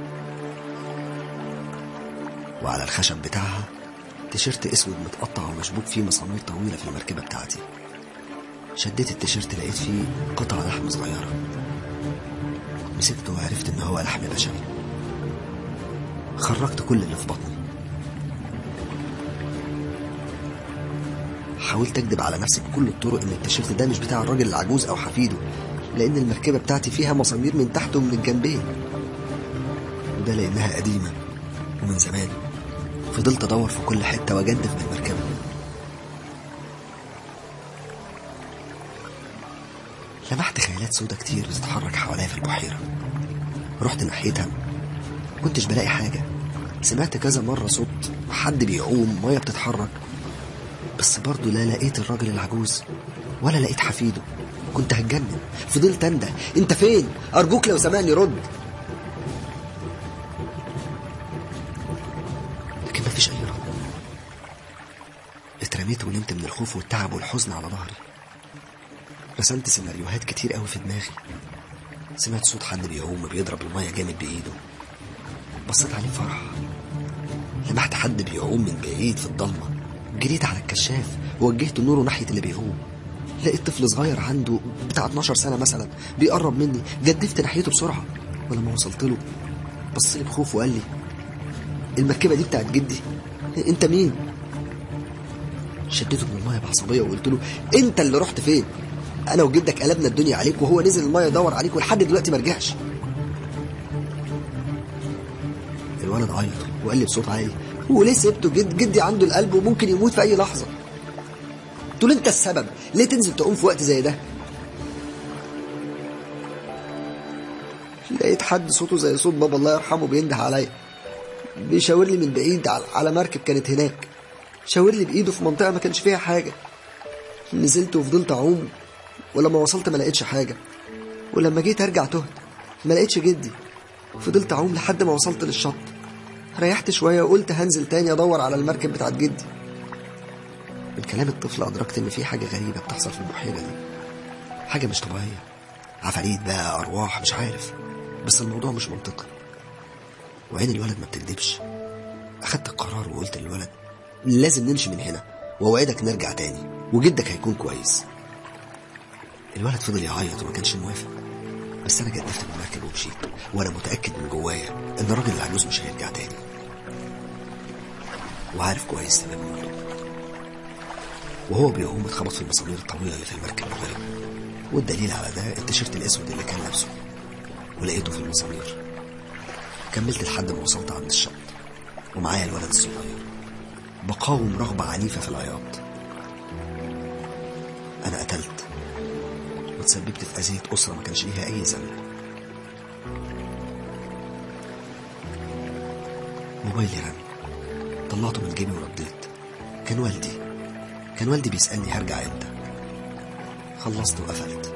وعلى الخشب بتاعها تيشيرت اسود متقطع ومشبوك فيه مسامير طويلة في المركبة بتاعتي شديت التيشيرت لقيت فيه قطع لحم صغيرة مسكته وعرفت ان هو لحم بشري خرجت كل اللي في بطني حاولت اكذب على نفسي بكل الطرق ان التيشيرت ده مش بتاع الراجل العجوز او حفيده لان المركبه بتاعتي فيها مسامير من تحت ومن الجنبين وده لانها قديمه ومن زمان فضلت ادور في كل حته واجدف بالمركبه لمحت خيالات سودة كتير بتتحرك حواليا في البحيرة رحت ناحيتها كنتش بلاقي حاجة سمعت كذا مرة صوت حد بيعوم مية بتتحرك بس برضه لا لقيت الراجل العجوز ولا لقيت حفيده كنت هتجنن فضلت انده انت فين ارجوك لو سمعني رد لكن مفيش اي رد اترميت ونمت من الخوف والتعب والحزن على ظهري رسمت سيناريوهات كتير قوي في دماغي سمعت صوت حد بيعوم بيضرب المية جامد بإيده بصيت عليه فرح لمحت حد بيعوم من بعيد في الضلمة جريت على الكشاف ووجهت نوره ناحية اللي بيعوم لقيت طفل صغير عنده بتاع 12 سنة مثلا بيقرب مني جدفت ناحيته بسرعة ولما وصلت له بص لي بخوف وقال لي المركبة دي بتاعت جدي انت مين شديته من المية بعصبية وقلت له انت اللي رحت فين انا وجدك قلبنا الدنيا عليك وهو نزل الميه يدور عليك ولحد دلوقتي ما رجعش الولد عيط وقال لي بصوت عالي وليه سبته جد جدي عنده القلب وممكن يموت في اي لحظه قلت له انت السبب ليه تنزل تقوم في وقت زي ده لقيت حد صوته زي صوت بابا الله يرحمه بينده عليا بيشاور لي من بعيد على مركب كانت هناك شاور لي بايده في منطقه ما كانش فيها حاجه نزلت وفضلت اعوم ولما وصلت ما لقيتش حاجة ولما جيت ارجع تهت ما لقيتش جدي فضلت اعوم لحد ما وصلت للشط ريحت شوية وقلت هنزل تاني ادور على المركب بتاعت جدي من كلام الطفل ادركت ان في حاجة غريبة بتحصل في البحيرة دي حاجة مش طبيعية عفاريت بقى ارواح مش عارف بس الموضوع مش منطقي وعين الولد ما بتكدبش اخدت القرار وقلت للولد لازم نمشي من هنا واوعدك نرجع تاني وجدك هيكون كويس الولد فضل يعيط وما كانش موافق بس انا جدفت من المركب ومشيت وانا متاكد من جوايا ان الراجل العجوز مش هيرجع تاني وعارف كويس سبب موته وهو بيقوم اتخبط في المسامير الطويله اللي في المركب وغرق والدليل على ده التيشيرت الاسود اللي كان لابسه ولقيته في المسامير كملت لحد ما وصلت عند الشط ومعايا الولد الصغير بقاوم رغبة عنيفة في العياط أنا قتلت وتسببت في أذية أسرة ما كانش ليها أي ذنب موبايلي رن طلعته من جيبي ورديت كان والدي كان والدي بيسألني هرجع امتى خلصت وقفلت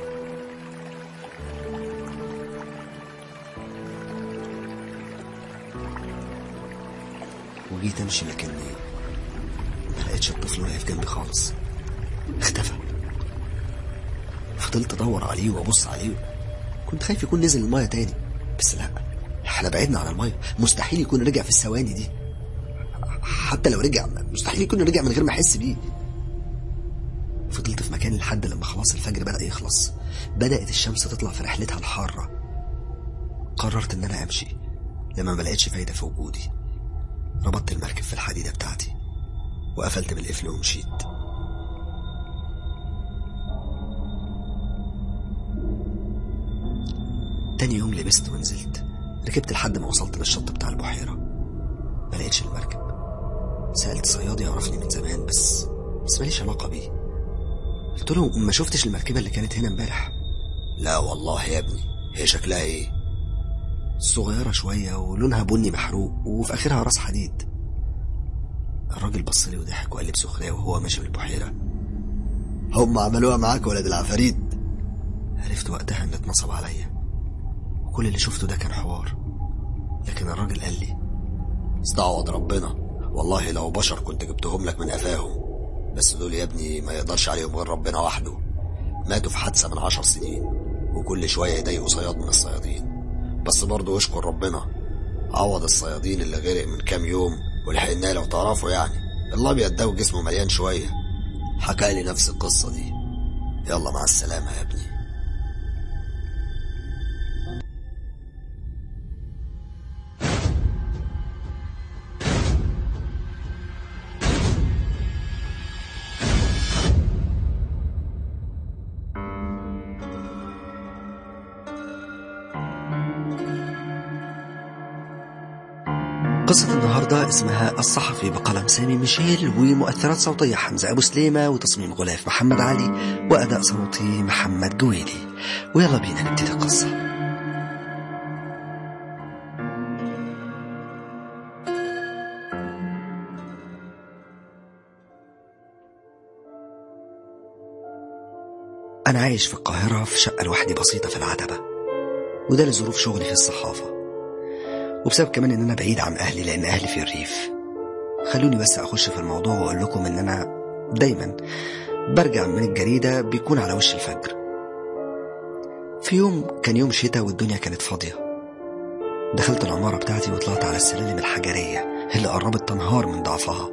وجيت امشي لكني ما لقيتش الطفل واقف جنبي خالص اختفى فضلت ادور عليه وابص عليه كنت خايف يكون نزل المايه تاني بس لا احنا بعدنا عن المايه مستحيل يكون رجع في الثواني دي حتى لو رجع مستحيل يكون رجع من غير ما احس بيه فضلت في مكاني لحد لما خلاص الفجر بدأ يخلص بدأت الشمس تطلع في رحلتها الحارة قررت ان انا امشي لما ما لقيتش فايدة في وجودي ربطت المركب في الحديدة بتاعتي وقفلت بالقفل ومشيت تاني يوم لبست ونزلت ركبت لحد ما وصلت للشط بتاع البحيرة ما لقيتش المركب سألت صياد يعرفني من زمان بس بس ماليش علاقة بيه قلت له ما شفتش المركبة اللي كانت هنا امبارح لا والله يا ابني هي شكلها ايه صغيرة شوية ولونها بني محروق وفي آخرها راس حديد الراجل بص لي وضحك وقال لي بسخرية وهو ماشي بالبحيرة هم عملوها معاك ولد العفاريت عرفت وقتها ان اتنصب عليا وكل اللي شفته ده كان حوار لكن الراجل قال لي استعوض ربنا والله لو بشر كنت جبتهم لك من قفاهم بس دول يا ابني ما يقدرش عليهم غير ربنا وحده ماتوا في حادثة من عشر سنين وكل شوية يضايقوا صياد من الصيادين بس برضه اشكر ربنا عوض الصيادين اللي غرق من كام يوم ولحقناه لو تعرفوا يعني الابيض ده وجسمه مليان شوية حكى لي نفس القصة دي يلا مع السلامة يا ابني قصة النهاردة اسمها الصحفي بقلم سامي ميشيل ومؤثرات صوتية حمزة أبو سليمة وتصميم غلاف محمد علي وأداء صوتي محمد جويلي ويلا بينا نبتدي القصة أنا عايش في القاهرة في شقة لوحدي بسيطة في العتبة وده لظروف شغلي في الصحافة وبسبب كمان ان انا بعيد عن اهلي لان اهلي في الريف خلوني بس اخش في الموضوع واقول لكم ان انا دايما برجع من الجريدة بيكون على وش الفجر في يوم كان يوم شتاء والدنيا كانت فاضية دخلت العمارة بتاعتي وطلعت على السلالم الحجرية اللي قربت تنهار من ضعفها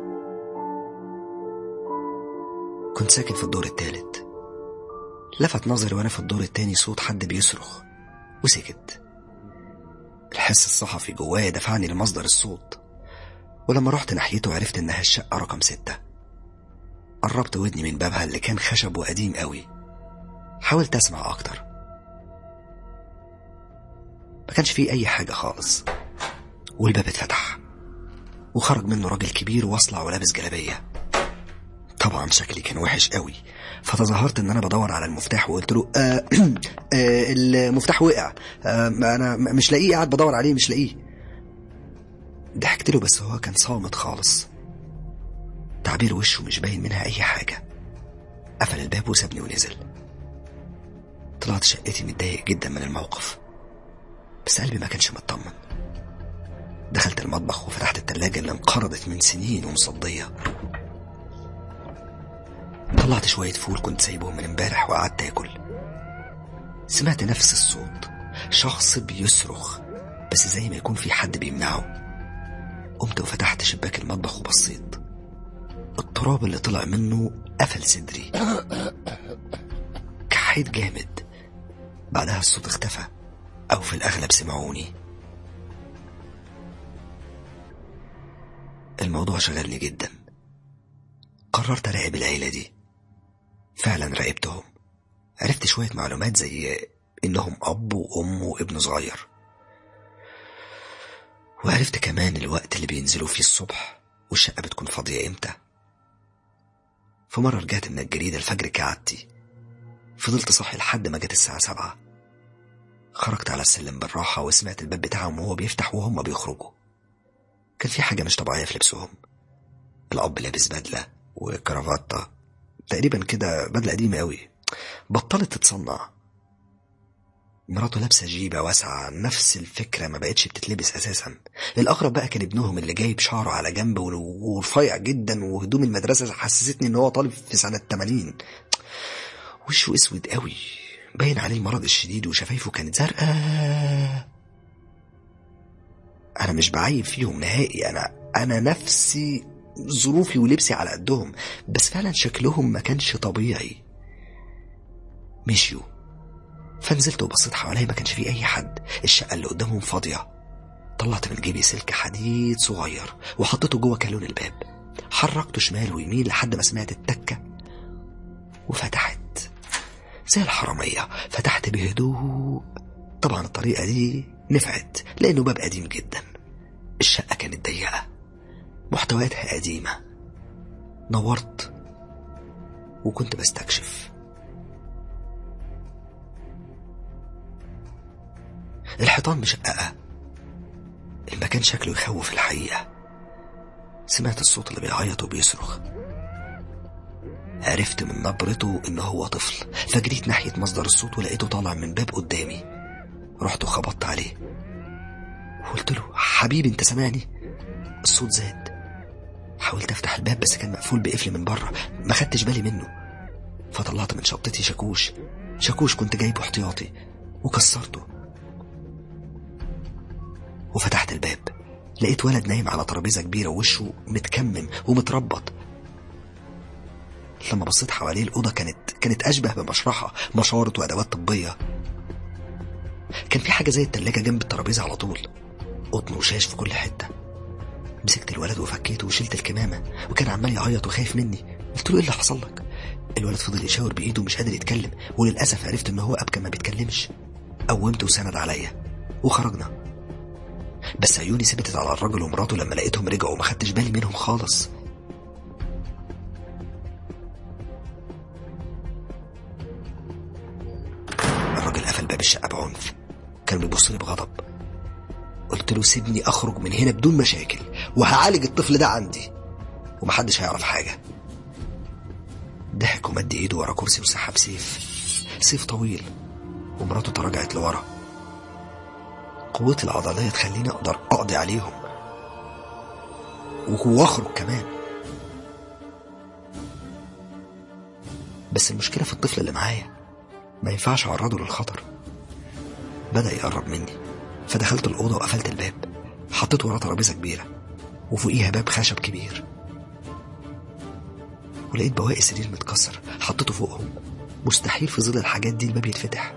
كنت ساكن في الدور التالت لفت نظري وانا في الدور التاني صوت حد بيصرخ وسكت الحس الصحفي جوايا دفعني لمصدر الصوت ولما رحت ناحيته عرفت انها الشقة رقم ستة قربت ودني من بابها اللي كان خشب وقديم قوي حاولت اسمع اكتر ما كانش فيه اي حاجة خالص والباب اتفتح وخرج منه راجل كبير واصلع ولابس جلابية طبعا شكلي كان وحش قوي فتظاهرت ان انا بدور على المفتاح وقلت له آه آه المفتاح وقع آه انا مش لاقيه قاعد بدور عليه مش لاقيه ضحكت له بس هو كان صامت خالص تعبير وشه مش باين منها اي حاجه قفل الباب وسابني ونزل طلعت شقتي متضايق جدا من الموقف بس قلبي ما كانش مطمن دخلت المطبخ وفتحت التلاجة اللي انقرضت من سنين ومصدية طلعت شوية فول كنت سايبهم من امبارح وقعدت اكل سمعت نفس الصوت شخص بيصرخ بس زي ما يكون في حد بيمنعه قمت وفتحت شباك المطبخ وبصيت التراب اللي طلع منه قفل صدري كحيت جامد بعدها الصوت اختفى او في الاغلب سمعوني الموضوع شغلني جدا قررت اراقب العيله دي فعلا راقبتهم عرفت شوية معلومات زي إنهم أب وأم وابن صغير وعرفت كمان الوقت اللي بينزلوا فيه الصبح والشقة بتكون فاضية إمتى في مرة رجعت من الجريدة الفجر كعادتي فضلت صاحي لحد ما جت الساعة سبعة خرجت على السلم بالراحة وسمعت الباب بتاعهم وهو بيفتح وهم بيخرجوا كان في حاجة مش طبيعية في لبسهم الأب لابس بدلة وكرافتة تقريبا كده بدلة قديمة قوي بطلت تتصنع مراته لابسة جيبة واسعة نفس الفكرة ما بقتش بتتلبس أساسا الأقرب بقى كان ابنهم اللي جايب شعره على جنب ورفيع جدا وهدوم المدرسة حسستني إن هو طالب في سنة 80 وشه أسود قوي باين عليه المرض الشديد وشفايفه كانت زرقاء أنا مش بعيب فيهم نهائي أنا أنا نفسي ظروفي ولبسي على قدهم بس فعلا شكلهم ما كانش طبيعي مشيوا فنزلت وبصيت حواليا ما كانش فيه اي حد الشقه اللي قدامهم فاضيه طلعت من جيبي سلك حديد صغير وحطيته جوه كالون الباب حركته شمال ويمين لحد ما سمعت التكه وفتحت زي الحراميه فتحت بهدوء طبعا الطريقة دي نفعت لأنه باب قديم جدا الشقة كانت ضيقة محتوياتها قديمة نورت وكنت بستكشف الحيطان مشققة المكان شكله يخوف الحقيقة سمعت الصوت اللي بيعيط وبيصرخ عرفت من نبرته إن هو طفل فجريت ناحية مصدر الصوت ولقيته طالع من باب قدامي رحت وخبطت عليه وقلت له حبيبي انت سامعني الصوت زاد حاولت افتح الباب بس كان مقفول بقفل من بره ما خدتش بالي منه فطلعت من شنطتي شاكوش شاكوش كنت جايبه احتياطي وكسرته وفتحت الباب لقيت ولد نايم على ترابيزه كبيره ووشه متكمم ومتربط لما بصيت حواليه الأوضة كانت كانت أشبه بمشرحة مشارط وأدوات طبية كان في حاجة زي التلاجة جنب الترابيزة على طول قطن وشاش في كل حتة مسكت الولد وفكيته وشلت الكمامة وكان عمال يعيط وخايف مني قلت له ايه اللي حصل لك الولد فضل يشاور بايده ومش قادر يتكلم وللاسف عرفت ان هو ابكى ما بيتكلمش قومته وسند عليا وخرجنا بس عيوني ثبتت على الراجل ومراته لما لقيتهم رجعوا وما خدتش بالي منهم خالص الراجل قفل باب الشقة بعنف كان بيبص لي بغضب قلت له سيبني اخرج من هنا بدون مشاكل وهعالج الطفل ده عندي ومحدش هيعرف حاجة ضحك ومد ايده ورا كرسي وسحب سيف سيف طويل ومراته تراجعت لورا قوتي العضلية تخليني اقدر اقضي عليهم واخرج كمان بس المشكلة في الطفل اللي معايا ما ينفعش اعرضه للخطر بدأ يقرب مني فدخلت الأوضة وقفلت الباب حطيت وراه ترابيزة كبيرة وفوقيها باب خشب كبير ولقيت بواقي سرير متكسر حطيته فوقهم مستحيل في ظل الحاجات دي الباب يتفتح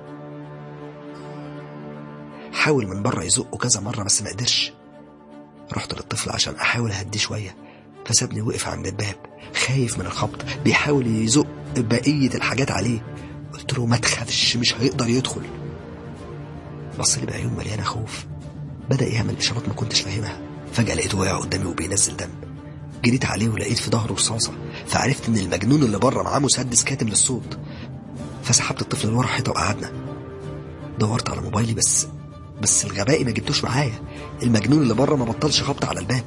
حاول من بره يزقه كذا مرة بس ما قدرش رحت للطفل عشان أحاول أهديه شوية فسابني وقف عند الباب خايف من الخبط بيحاول يزق بقية الحاجات عليه قلت له ما تخافش مش هيقدر يدخل بص لي بعيون مليانة خوف بدأ يعمل إشارات ما كنتش فاهمها فجأة لقيته واقع قدامي وبينزل دم جريت عليه ولقيت في ظهره رصاصة فعرفت إن المجنون اللي بره معاه مسدس كاتم للصوت فسحبت الطفل لورا حيطة وقعدنا دورت على موبايلي بس بس الغبائي ما جبتوش معايا المجنون اللي بره ما بطلش خبط على الباب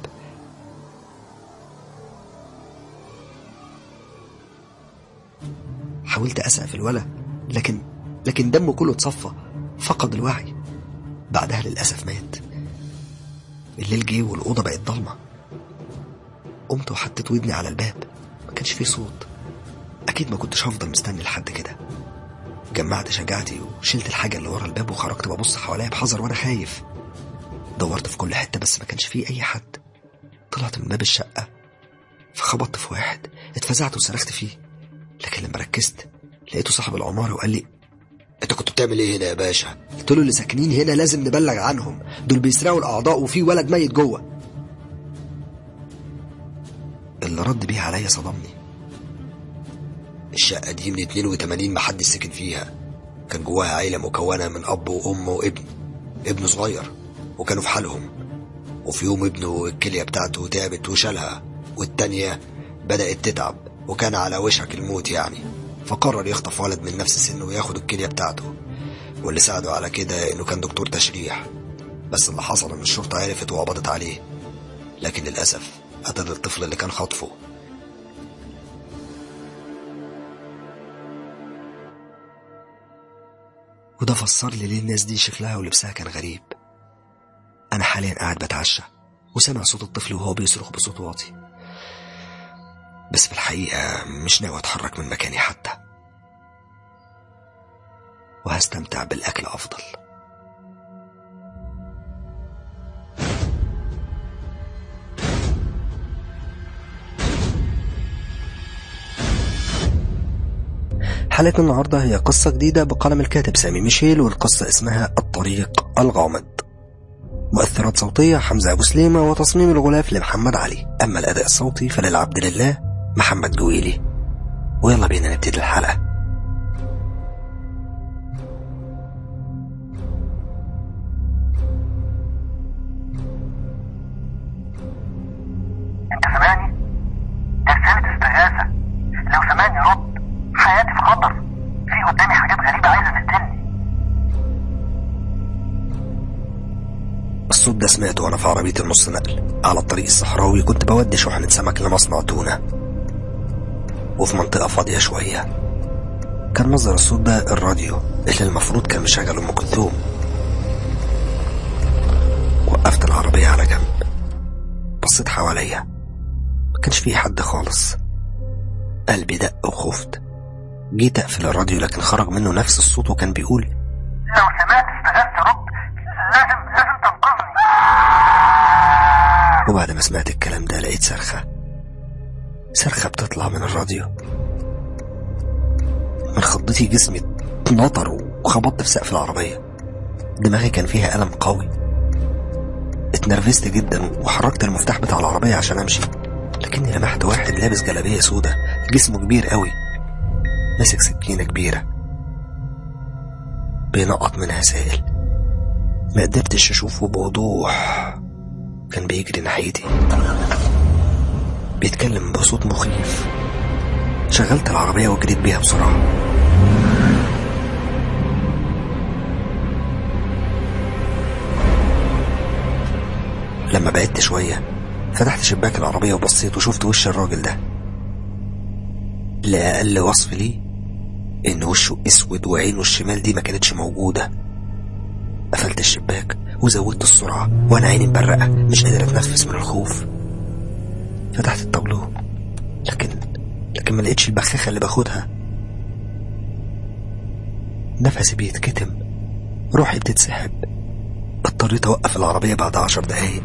حاولت أسقف الولا لكن لكن دمه كله اتصفى فقد الوعي بعدها للأسف مات الليل جه والأوضة بقت ضلمة قمت وحطيت ودني على الباب ما كانش فيه صوت أكيد ما كنتش هفضل مستني لحد كده جمعت شجاعتي وشلت الحاجة اللي ورا الباب وخرجت ببص حواليا بحذر وأنا خايف دورت في كل حتة بس ما كانش فيه أي حد طلعت من باب الشقة فخبطت في واحد اتفزعت وصرخت فيه لكن لما ركزت لقيته صاحب العمارة وقال لي انت كنت بتعمل ايه هنا يا باشا قلت له اللي ساكنين هنا لازم نبلغ عنهم دول بيسرقوا الاعضاء وفي ولد ميت جوه اللي رد بيه عليا صدمني الشقة دي من 82 محدش سكن فيها كان جواها عيلة مكونة من أب وأم وابن ابن صغير وكانوا في حالهم وفي يوم ابنه الكلية بتاعته تعبت وشالها والتانية بدأت تتعب وكان على وشك الموت يعني فقرر يخطف ولد من نفس سنه وياخد الكلية بتاعته واللي ساعده على كده انه كان دكتور تشريح بس اللي حصل ان الشرطة عرفت وقبضت عليه لكن للأسف قتل الطفل اللي كان خاطفه وده فسر لي ليه الناس دي شكلها ولبسها كان غريب أنا حاليا قاعد بتعشى وسامع صوت الطفل وهو بيصرخ بصوت واطي بس في الحقيقة مش ناوي أتحرك من مكاني حتى وهستمتع بالأكل أفضل حلقة النهاردة هي قصة جديدة بقلم الكاتب سامي ميشيل والقصة اسمها الطريق الغامض مؤثرات صوتية حمزة أبو سليمة وتصميم الغلاف لمحمد علي أما الأداء الصوتي فللعبد لله محمد جويلي ويلا بينا نبتدي الحلقة اكيد عايزه تقتلني الصوت ده سمعته وانا في عربية النص نقل على الطريق الصحراوي كنت بودي شحنة سمك لمصنع تونة وفي منطقة فاضية شوية كان مصدر الصوت ده الراديو اللي المفروض كان مشغل ام كلثوم وقفت العربية على جنب بصيت حواليا ما كانش فيه حد خالص قلبي دق وخفت جيت اقفل الراديو لكن خرج منه نفس الصوت وكان بيقول لو سمعت استغاثة رد لازم لازم تنقذني وبعد ما سمعت الكلام ده لقيت صرخة صرخة بتطلع من الراديو من خضتي جسمي اتنطر وخبطت في سقف العربية دماغي كان فيها ألم قوي اتنرفزت جدا وحركت المفتاح بتاع العربية عشان أمشي لكني لمحت واحد لابس جلابية سودة جسمه كبير قوي ماسك سكينة كبيرة بينقط منها سائل ما قدرتش أشوفه بوضوح كان بيجري ناحيتي بيتكلم بصوت مخيف شغلت العربية وجريت بيها بسرعة لما بعدت شوية فتحت شباك العربية وبصيت وشفت وش الراجل ده لأقل وصف ليه إن وشه أسود وعينه الشمال دي ما كانتش موجودة قفلت الشباك وزودت السرعة وأنا عيني مبرقة مش قادر أتنفس من الخوف فتحت التابلو لكن لكن ما لقيتش البخاخة اللي باخدها نفسي بيتكتم روحي بتتسحب اضطريت أوقف العربية بعد عشر دقايق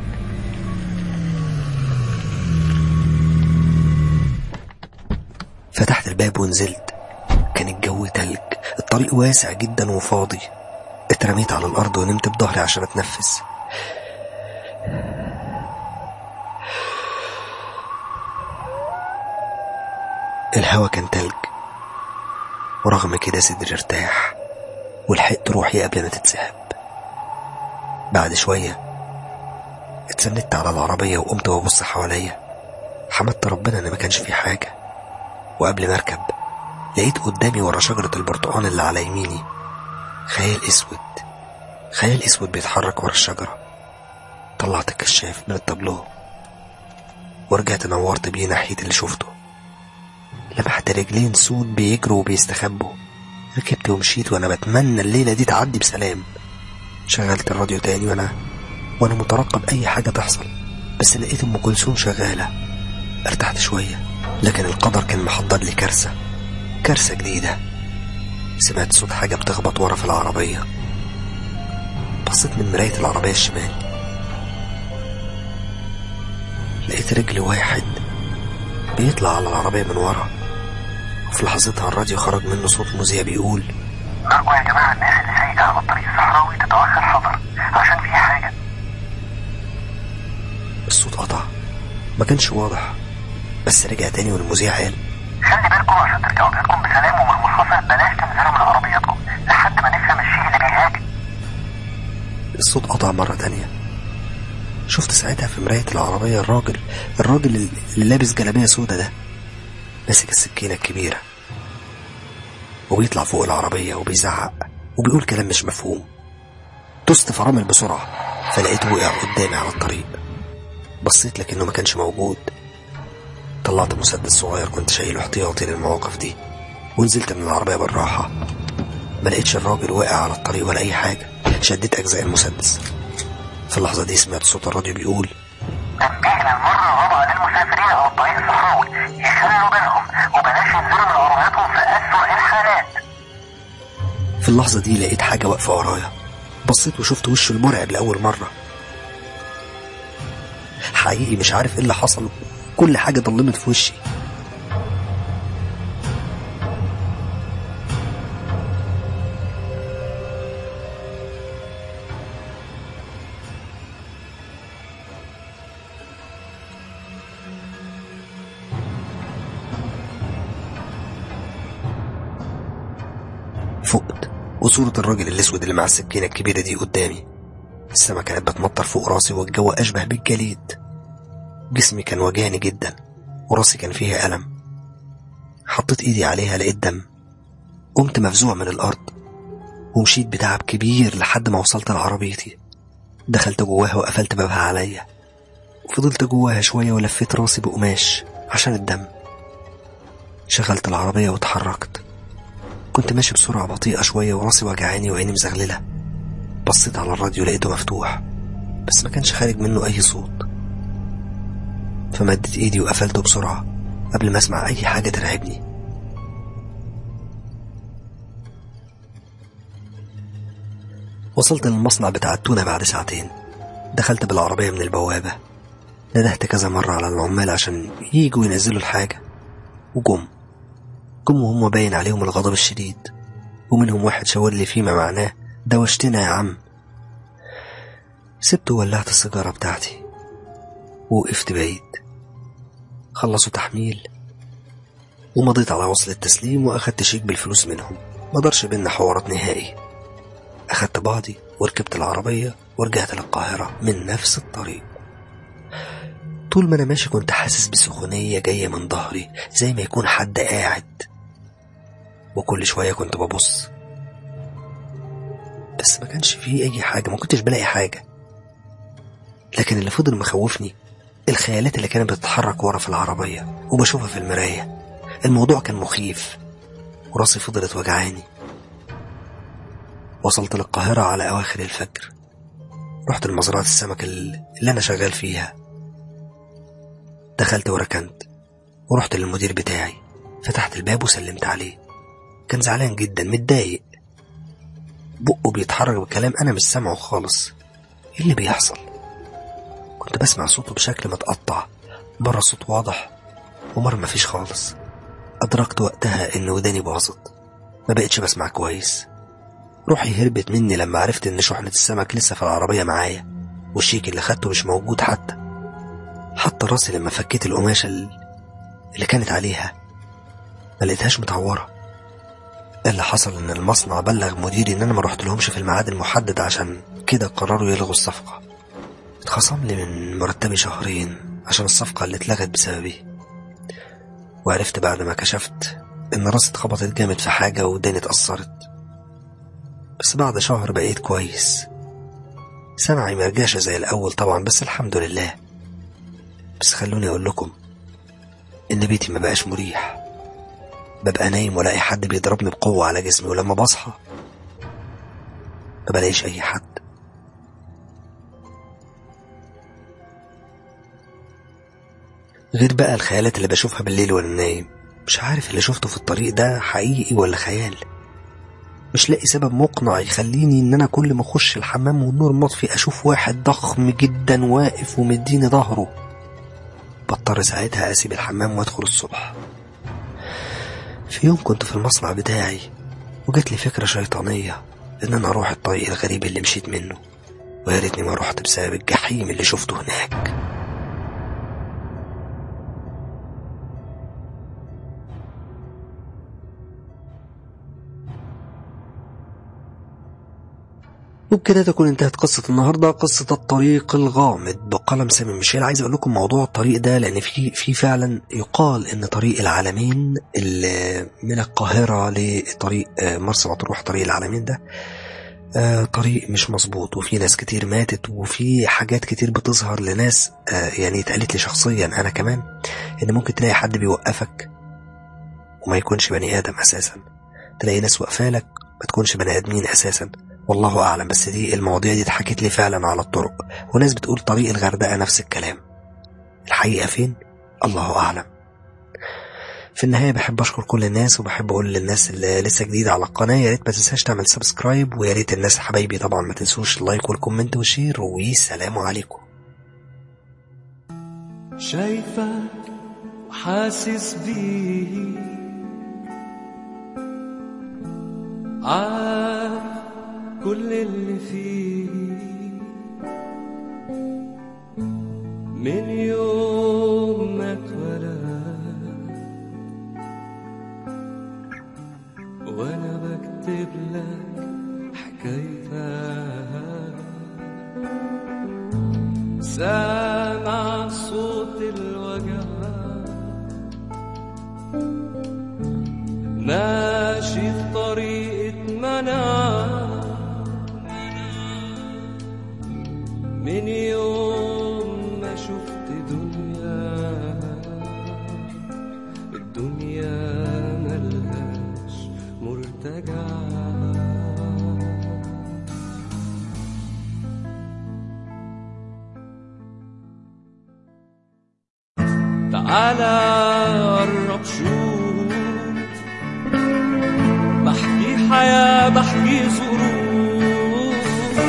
فتحت الباب ونزلت كان الجو تلج الطريق واسع جدا وفاضي اترميت على الأرض ونمت بظهري عشان أتنفس الهوا كان تلج ورغم كده صدري ارتاح ولحقت روحي قبل ما تتسحب بعد شوية اتسندت على العربية وقمت وابص حواليا حمدت ربنا ان ما كانش في حاجة وقبل ما اركب لقيت قدامي ورا شجرة البرتقال اللي على يميني خيال اسود خيال اسود بيتحرك ورا الشجرة طلعت الكشاف من التابلو ورجعت نورت بيه ناحية اللي شفته لمحت رجلين سود بيجروا وبيستخبوا ركبت ومشيت وانا بتمنى الليلة دي تعدي بسلام شغلت الراديو تاني وانا وانا مترقب اي حاجة تحصل بس لقيت ام كلثوم شغالة ارتحت شوية لكن القدر كان محضر لي كارثة كارثة جديدة سمعت صوت حاجة بتخبط ورا في العربية بصيت من مراية العربية الشمال لقيت رجل واحد بيطلع على العربية من ورا وفي لحظتها الراديو خرج منه صوت مذيع بيقول أرجو يا جماعة الناس اللي سايقة على الطريق الصحراوي تتوخى الحذر عشان في حاجة الصوت قطع ما كانش واضح بس رجع تاني والمذيع قال خلي بالكم عشان ترجعوا بيتكم بسلام ومن المحافظ بلاش تنزلوا من عربياتكم لحد ما نفهم الشيء اللي بيهاجم الصوت قطع مرة تانية شفت ساعتها في مراية العربية الراجل الراجل اللي لابس جلابية سودة ده ماسك السكينة الكبيرة وبيطلع فوق العربية وبيزعق وبيقول كلام مش مفهوم دوست فرامل بسرعة فلقيته وقع قدامي على الطريق بصيت لكنه ما كانش موجود طلعت مسدس صغير كنت شايله احتياطي للمواقف دي ونزلت من العربية بالراحة ما لقيتش الراجل واقع على الطريق ولا أي حاجة شديت أجزاء المسدس في اللحظة دي سمعت صوت الراديو بيقول تنبيه للمرة الرابعة للمسافرين على الطريق الصحراوي يخلوا بالهم وبلاش ينزلوا من عربياتهم في أسوأ الحالات في اللحظة دي لقيت حاجة واقفة ورايا بصيت وشفت وشه المرعب لأول مرة حقيقي مش عارف ايه اللي حصل كل حاجة ضلمت في وشي فقت وصورة الراجل الأسود اللي مع السكينة الكبيرة دي قدامي السما كانت بتمطر فوق راسي والجو أشبه بالجليد جسمي كان وجعني جدا وراسي كان فيها ألم حطيت إيدي عليها لقيت دم قمت مفزوع من الأرض ومشيت بتعب كبير لحد ما وصلت لعربيتي دخلت جواها وقفلت بابها عليا وفضلت جواها شوية ولفيت راسي بقماش عشان الدم شغلت العربية واتحركت كنت ماشي بسرعة بطيئة شوية وراسي وجعاني وعيني مزغللة بصيت على الراديو لقيته مفتوح بس ما كانش خارج منه أي صوت فمدت إيدي وقفلته بسرعة قبل ما أسمع أي حاجة ترعبني وصلت للمصنع بتاع التونة بعد ساعتين دخلت بالعربية من البوابة ندهت كذا مرة على العمال عشان ييجوا ينزلوا الحاجة وجم جم وهم باين عليهم الغضب الشديد ومنهم واحد شاور لي فيما معناه دوشتنا يا عم سبت وولعت السيجارة بتاعتي ووقفت بعيد خلصوا تحميل ومضيت على وصل التسليم وأخدت شيك بالفلوس منهم مدارش بينا حوارات نهائي أخدت بعضي وركبت العربية ورجعت للقاهرة من نفس الطريق طول ما أنا ماشي كنت حاسس بسخونية جاية من ظهري زي ما يكون حد قاعد وكل شوية كنت ببص بس ما كانش فيه أي حاجة ما كنتش بلاقي حاجة لكن اللي فضل مخوفني الخيالات اللي كانت بتتحرك ورا في العربية وبشوفها في المراية الموضوع كان مخيف وراسي فضلت وجعاني وصلت للقاهرة على أواخر الفجر رحت لمزرعة السمك اللي أنا شغال فيها دخلت وركنت ورحت للمدير بتاعي فتحت الباب وسلمت عليه كان زعلان جدا متضايق بقه بيتحرك بكلام أنا مش سامعه خالص إيه اللي بيحصل كنت بسمع صوته بشكل متقطع مرة صوت واضح ومرة مفيش خالص أدركت وقتها إن وداني باظت ما بقتش بسمع كويس روحي هربت مني لما عرفت إن شحنة السمك لسه في العربية معايا والشيك اللي خدته مش موجود حتى حتى راسي لما فكيت القماشة اللي كانت عليها ما لقيتهاش متعورة اللي حصل إن المصنع بلغ مديري إن أنا ما رحت لهمش في الميعاد المحدد عشان كده قرروا يلغوا الصفقة اتخصم لي من مرتبي شهرين عشان الصفقة اللي اتلغت بسببي وعرفت بعد ما كشفت إن راسي اتخبطت جامد في حاجة وداني اتأثرت بس بعد شهر بقيت كويس سمعي مرجعش زي الأول طبعا بس الحمد لله بس خلوني أقول لكم إن بيتي ما بقاش مريح ببقى نايم ولاقي حد بيضربني بقوة على جسمي ولما بصحى ما بلاقيش أي حد غير بقى الخيالات اللي بشوفها بالليل وانا نايم مش عارف اللي شفته في الطريق ده حقيقي ولا خيال مش لاقي سبب مقنع يخليني ان انا كل ما اخش الحمام والنور مطفي اشوف واحد ضخم جدا واقف ومديني ظهره بضطر ساعتها اسيب الحمام وادخل الصبح في يوم كنت في المصنع بتاعي وجات لي فكرة شيطانية ان انا اروح الطريق الغريب اللي مشيت منه ويا ريتني ما رحت بسبب الجحيم اللي شفته هناك وبكده تكون انتهت قصة النهاردة قصة الطريق الغامض بقلم سامي ميشيل عايز اقول لكم موضوع الطريق ده لان في في فعلا يقال ان طريق العالمين اللي من القاهرة لطريق مرسى مطروح طريق العالمين ده آه طريق مش مظبوط وفي ناس كتير ماتت وفي حاجات كتير بتظهر لناس آه يعني اتقالت لي شخصيا انا كمان ان ممكن تلاقي حد بيوقفك وما يكونش بني ادم اساسا تلاقي ناس واقفالك ما تكونش بني ادمين اساسا والله اعلم بس دي المواضيع دي اتحكت لي فعلا على الطرق وناس بتقول طريق الغردقه نفس الكلام الحقيقه فين الله اعلم في النهايه بحب اشكر كل الناس وبحب اقول للناس اللي لسه جديده على القناه يا ريت ما تنساش تعمل سبسكرايب ويا ريت الناس حبايبي طبعا ما تنسوش اللايك والكومنت والشير والسلام عليكم شايفك وحاسس بيه عارف كل اللي فيه من يوم ما اتولد وانا بكتب لك حكايتها سامع صوت الوجع ماشي في طريق وانا من يوم ما شفت دنيا الدنيا ملهاش مرتجع تعالى قرب شوف بحكي حياة بحكي ظروف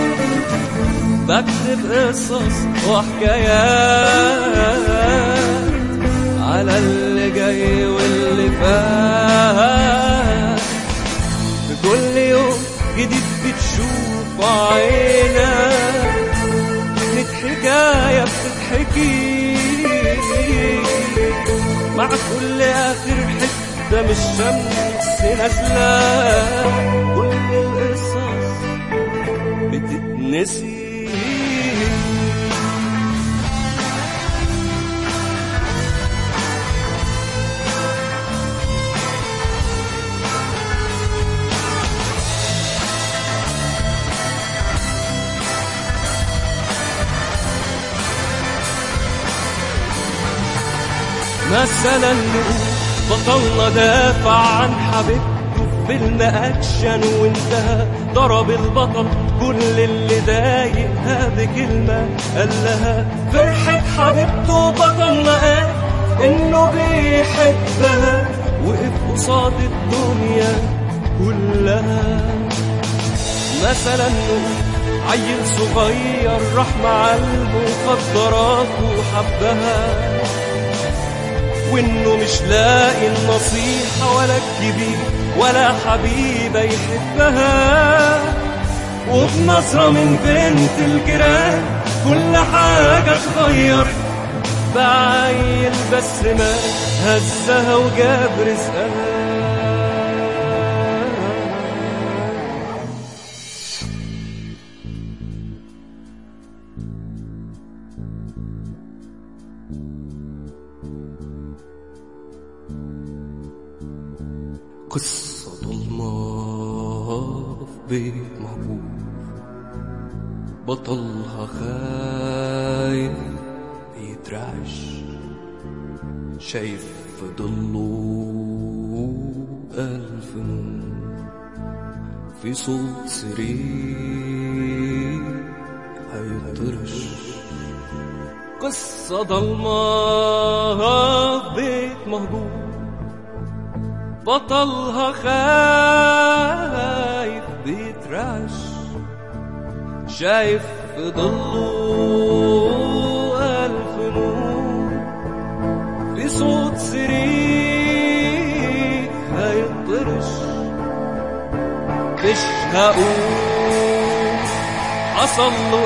بكتب قصص وحكايات على اللي جاي واللي فات في كل يوم جديد بتشوف عينك كانت حكاية بتتحكي مع كل آخر حتة من الشمس نازلة كل القصص بتتنسي مثلا نقول بطلنا دافع عن حبيبته في فيلم اكشن وانتهى ضرب البطل كل اللي ضايقها بكلمة قال لها فرحة حبيبته بطلنا قال انه بيحبها وقف قصاد الدنيا كلها مثلا نقول عيل صغير راح مع المخدرات وحبها وانه مش لاقي النصيحة ولا الكبير ولا حبيبة يحبها وبنظرة من بنت الجيران كل حاجة اتغير بعيل بس ما هزها وجاب رزقها قصة ضلمة في بيت مهجور بطلها خايف بيترعش شايف في ضله ألف نور في صوت سرير هيطرش قصة ضلمة في بيت مهجور بطلها خايف بيترعش شايف في ضله ألف نور في صوت سرير هيطرش مش هقول حصل له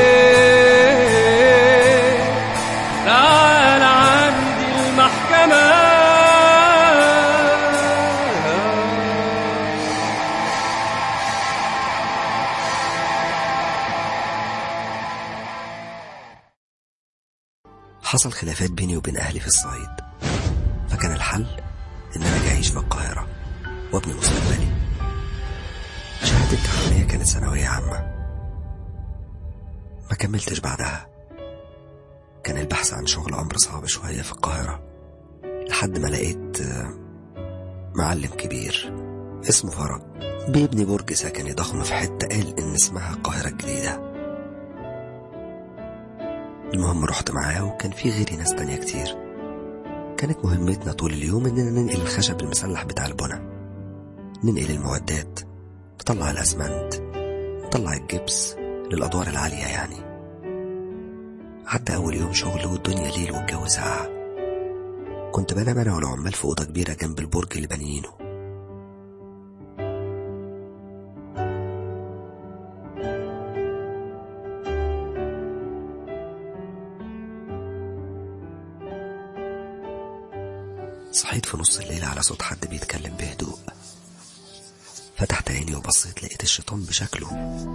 ايه تعال عندي المحكمه حصل خلافات بيني وبين أهلي في الصعيد فكان الحل إن أنا أجي أعيش في القاهرة وأبني مستقبلي شهادتي التعليمية كانت ثانوية عامة ما كملتش بعدها كان البحث عن شغل أمر صعب شوية في القاهرة لحد ما لقيت آه، معلم كبير اسمه فرج بيبني برج سكني ضخم في حتة قال إن اسمها القاهرة الجديدة المهم رحت معاه وكان في غيري ناس تانية كتير كانت مهمتنا طول اليوم إننا ننقل الخشب المسلح بتاع البنا ننقل المعدات نطلع الأسمنت نطلع الجبس للأدوار العالية يعني عدى أول يوم شغل والدنيا ليل والجو ساقع كنت بنام أنا والعمال في أوضة كبيرة جنب البرج اللي بانيينه صحيت في نص الليل على صوت حد بيتكلم بهدوء فتحت عيني وبصيت لقيت الشيطان بشكله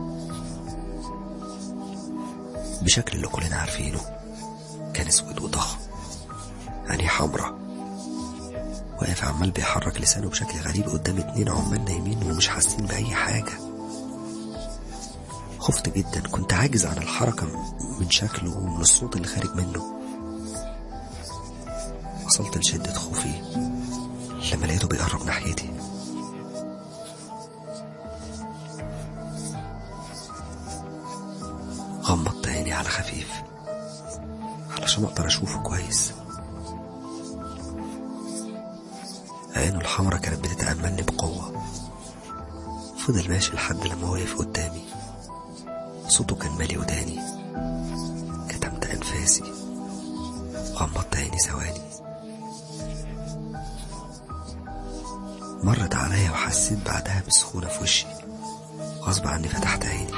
بشكل اللي كلنا عارفينه كان اسود وضخم عينيه حمرا واقف عمال بيحرك لسانه بشكل غريب قدام اتنين عمال نايمين ومش حاسين بأي حاجة خفت جدا كنت عاجز عن الحركة من شكله ومن الصوت اللي خارج منه وصلت لشدة خوفي لما لقيته بيقرب ناحيتي غمضت عيني على خفيف علشان اقدر اشوفه كويس عينه الحمرا كانت بتتأملني بقوة فضل ماشي لحد لما وقف قدامي صوته كان مالي وداني كتمت أنفاسي غمضت عيني ثواني مرت عليا وحسيت بعدها بسخونة في وشي غصب عني فتحت عيني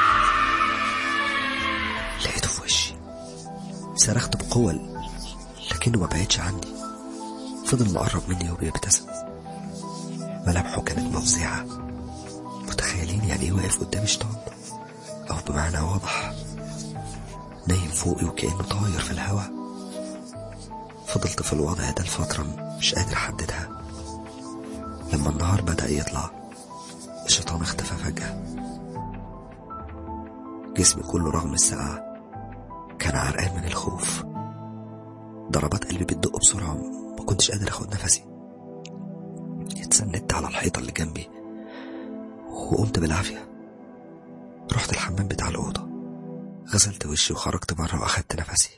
لقيته في وشي صرخت بقوة لكنه ما بعدش عني فضل مقرب مني وبيبتسم ملامحه كانت مفزعة متخيلين يعني ايه واقف قدامي شيطان أو بمعنى واضح نايم فوقي وكأنه طاير في الهواء فضلت في الوضع ده لفترة مش قادر أحددها لما النهار بدأ يطلع الشيطان اختفى فجأة جسمي كله رغم السقعة كان عرقان من الخوف ضربات قلبي بتدق بسرعة ما كنتش قادر اخد نفسي اتسندت على الحيطة اللي جنبي وقمت بالعافية رحت الحمام بتاع الأوضة غسلت وشي وخرجت بره وأخدت نفسي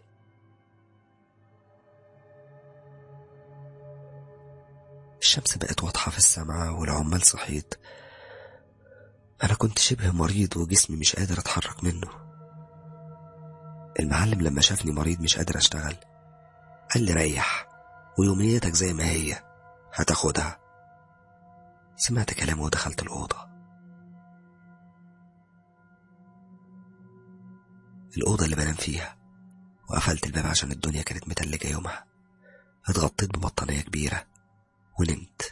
الشمس بقت واضحة في السماء والعمال صحيت أنا كنت شبه مريض وجسمي مش قادر أتحرك منه المعلم لما شافني مريض مش قادر أشتغل قال لي ريح ويوميتك زي ما هي هتاخدها سمعت كلامه ودخلت الأوضة الأوضة اللي بنام فيها وقفلت الباب عشان الدنيا كانت متلجة يومها اتغطيت ببطانية كبيرة ونمت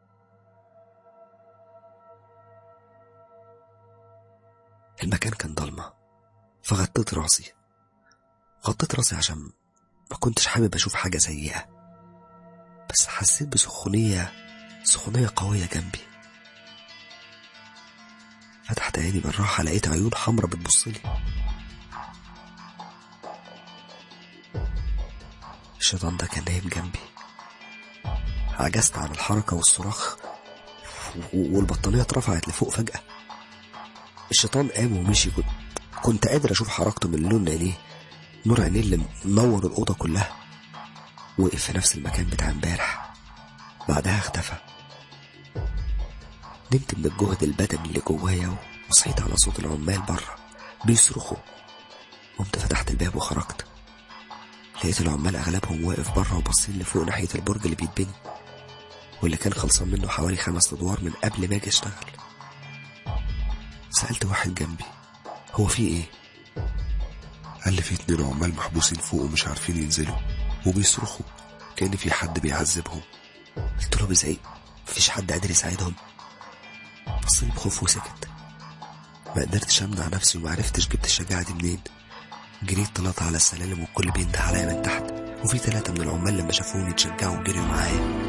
المكان كان ضلمة فغطيت راسي غطيت راسي عشان ما كنتش حابب أشوف حاجة سيئة بس حسيت بسخونية سخونية قوية جنبي فتحت عيني بالراحة لقيت عيون حمرا بتبصلي الشيطان ده كان نايم جنبي عجزت عن الحركة والصراخ و- والبطانية اترفعت لفوق فجأة الشيطان قام ومشي كنت كنت قادر أشوف حركته من لون عينيه نور عينيه اللي منور الأوضة كلها وقف في نفس المكان بتاع امبارح بعدها اختفى نمت من الجهد البدني اللي جوايا وصحيت على صوت العمال بره بيصرخوا قمت فتحت الباب وخرجت لقيت العمال اغلبهم واقف بره وباصين لفوق ناحيه البرج اللي بيتبني واللي كان خلصان منه حوالي خمس ادوار من قبل ما اجي اشتغل سالت واحد جنبي هو في ايه قال لي في اتنين عمال محبوسين فوق ومش عارفين ينزلوا وبيصرخوا كأن في حد بيعذبهم قلت له بزعيق مفيش حد قادر يساعدهم بصلي بخوف وسكت ما قدرتش امنع نفسي وما عرفتش جبت الشجاعة دي منين جريت طلعت على السلالم والكل بينده عليا من تحت وفي ثلاثة من العمال لما شافوني اتشجعوا وجريوا معايا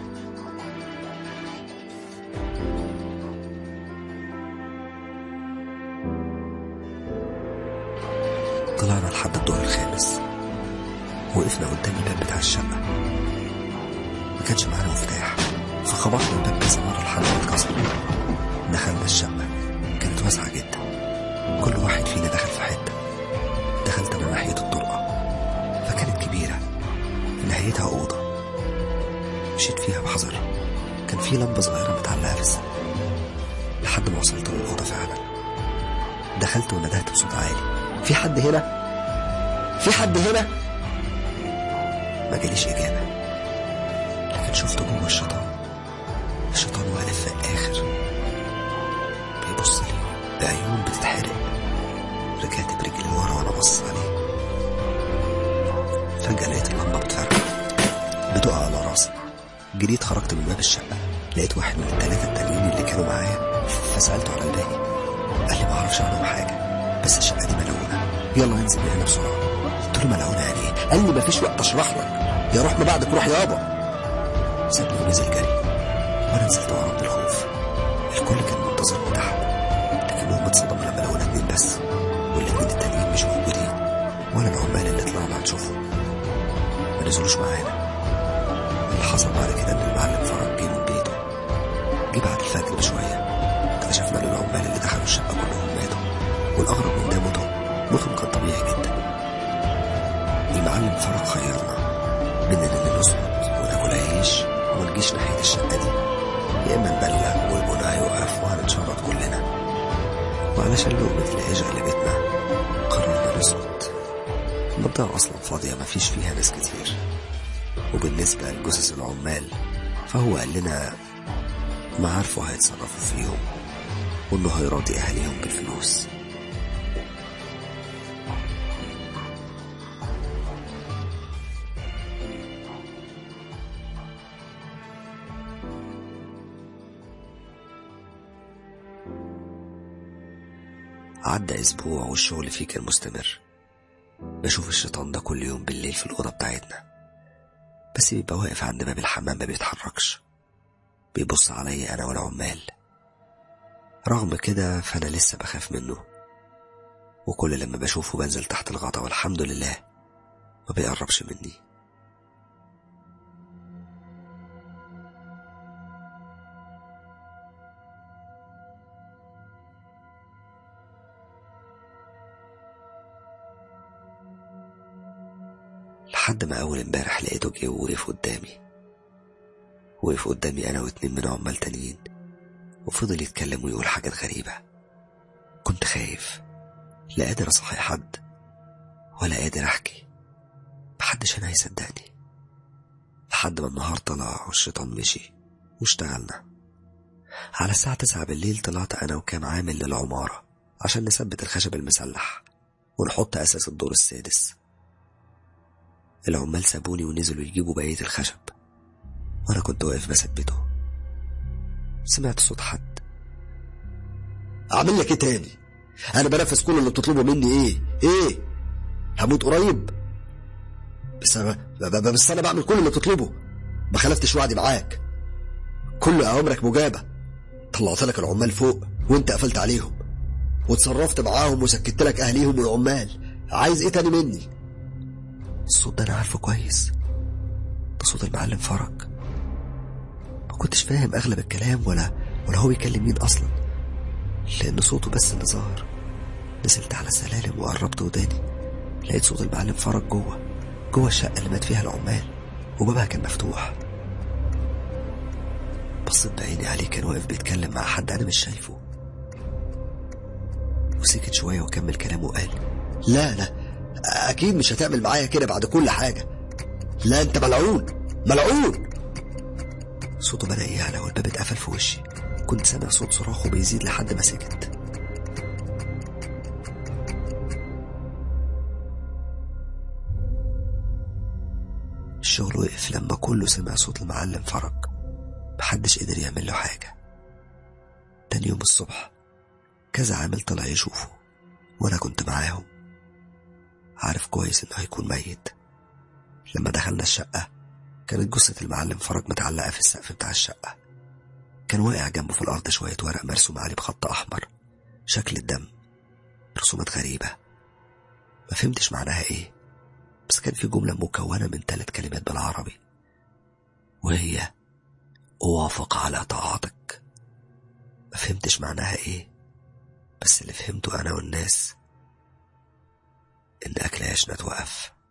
طلعنا لحد الدور الخامس وقفنا قدام الباب بتاع الشقة ما كانش معانا مفتاح فخبطنا الباب كذا مرة لحد ما اتكسر دخلنا الشقة كانت واسعة جدا كل واحد فينا دخل في حتة دخلت أنا ناحية الطرقة فكانت كبيرة في نهايتها أوضة مشيت فيها بحذر كان في لمبة صغيرة متعلقة في السقف لحد ما وصلت للأوضة فعلا دخلت وندهت بصوت عالي في حد هنا في حد هنا ما جاليش إجابة لكن شفت جوه الشيطان الشيطان واقف في الآخر بيبص لي بعيون بتتحرق رجعت برجلي ورا وأنا بص عليه فجأة لقيت اللمبة بتفرق بتقع على راسي جريت خرجت من باب الشقة لقيت واحد من الثلاثة التانيين اللي كانوا معايا فسألته على الباقي قال لي ما اعرفش عنهم حاجة بس الشقة دي ملعونة يلا ننزل من هنا بسرعة قلت له ملعونة يعني ايه؟ قال لي مفيش وقت اشرح لك يا روح ما بعدك روح يابا سابني ونزل جري وانا نزلت وراه من الخوف الكل كان منتظرني تحت لكنهم اتصدموا لما لقونا اتنين بس والاتنين التانيين مش موجودين ولا العمال اللي طلعنا نشوفهم ما نزلوش معانا اللي حصل بعد كده ان المعلم فرج جه من بيته جه بعد الفجر بشويه اكتشفنا ان العمال اللي دخلوا الشقه كلهم ماتوا والاغرب من ده موتهم موتهم كان طبيعي جدا المعلم فرج خيرنا بينا اننا نسكت وناكل عيش وما نجيش ناحيه الشقه دي يا اما نبلغ والبنى هيوقف وهنتشرط كلنا وعلشان لقمة العيش غلبتنا قررنا نسكت المنطقة أصلا فاضية مفيش فيها ناس كتير وبالنسبة لجثث العمال فهو قال لنا معارفه هيتصرفوا فيهم وإنه هيراضي أهاليهم بالفلوس عدى أسبوع والشغل فيه كان مستمر بشوف الشيطان ده كل يوم بالليل في الأوضة بتاعتنا بس بيبقى واقف عند باب الحمام ما بيتحركش بيبص عليا أنا والعمال رغم كده فأنا لسه بخاف منه وكل لما بشوفه بنزل تحت الغطا والحمد لله ما بيقربش مني لحد ما أول امبارح لقيته جه ووقف قدامي وقف قدامي أنا واتنين من عمال تانيين وفضل يتكلم ويقول حاجات غريبة كنت خايف لا قادر أصحي حد ولا قادر أحكي محدش هنا هيصدقني لحد ما النهار طلع والشيطان مشي واشتغلنا على الساعة تسعة بالليل طلعت أنا وكام عامل للعمارة عشان نثبت الخشب المسلح ونحط أساس الدور السادس العمال سابوني ونزلوا يجيبوا بقية الخشب وأنا كنت واقف بثبته سمعت صوت حد اعمل لك ايه تاني انا بنفذ كل اللي بتطلبه مني ايه ايه هموت قريب بس انا ب- ب- بس انا بعمل كل اللي بتطلبه ما خلفتش وعدي معاك كل اوامرك مجابه طلعت لك العمال فوق وانت قفلت عليهم وتصرفت معاهم وسكت لك اهليهم والعمال عايز ايه تاني مني الصوت ده أنا عارفه كويس ده صوت المعلم فرج ما كنتش فاهم أغلب الكلام ولا ولا هو بيكلم مين أصلا لأن صوته بس اللي ظهر نزلت على السلالم وقربت وداني لقيت صوت المعلم فرج جوه جوه الشقة اللي مات فيها العمال وبابها كان مفتوح بصيت بعيني عليه كان واقف بيتكلم مع حد أنا مش شايفه وسكت شوية وكمل كلامه وقال لا لا اكيد مش هتعمل معايا كده بعد كل حاجه لا انت ملعون ملعون صوته بدأ يعلى والباب اتقفل في وشي كنت سامع صوت صراخه بيزيد لحد ما سكت الشغل وقف لما كله سمع صوت المعلم فرج محدش قدر يعمل له حاجة تاني يوم الصبح كذا عامل طلع يشوفه وأنا كنت معاهم عارف كويس إنه هيكون ميت لما دخلنا الشقة كانت جثة المعلم فرج متعلقة في السقف بتاع الشقة كان واقع جنبه في الأرض شوية ورق مرسوم عليه بخط أحمر شكل الدم رسومات غريبة ما فهمتش معناها إيه بس كان في جملة مكونة من ثلاث كلمات بالعربي وهي أوافق على طاعتك ما فهمتش معناها إيه بس اللي فهمته أنا والناس إن أكل عيشنا توقف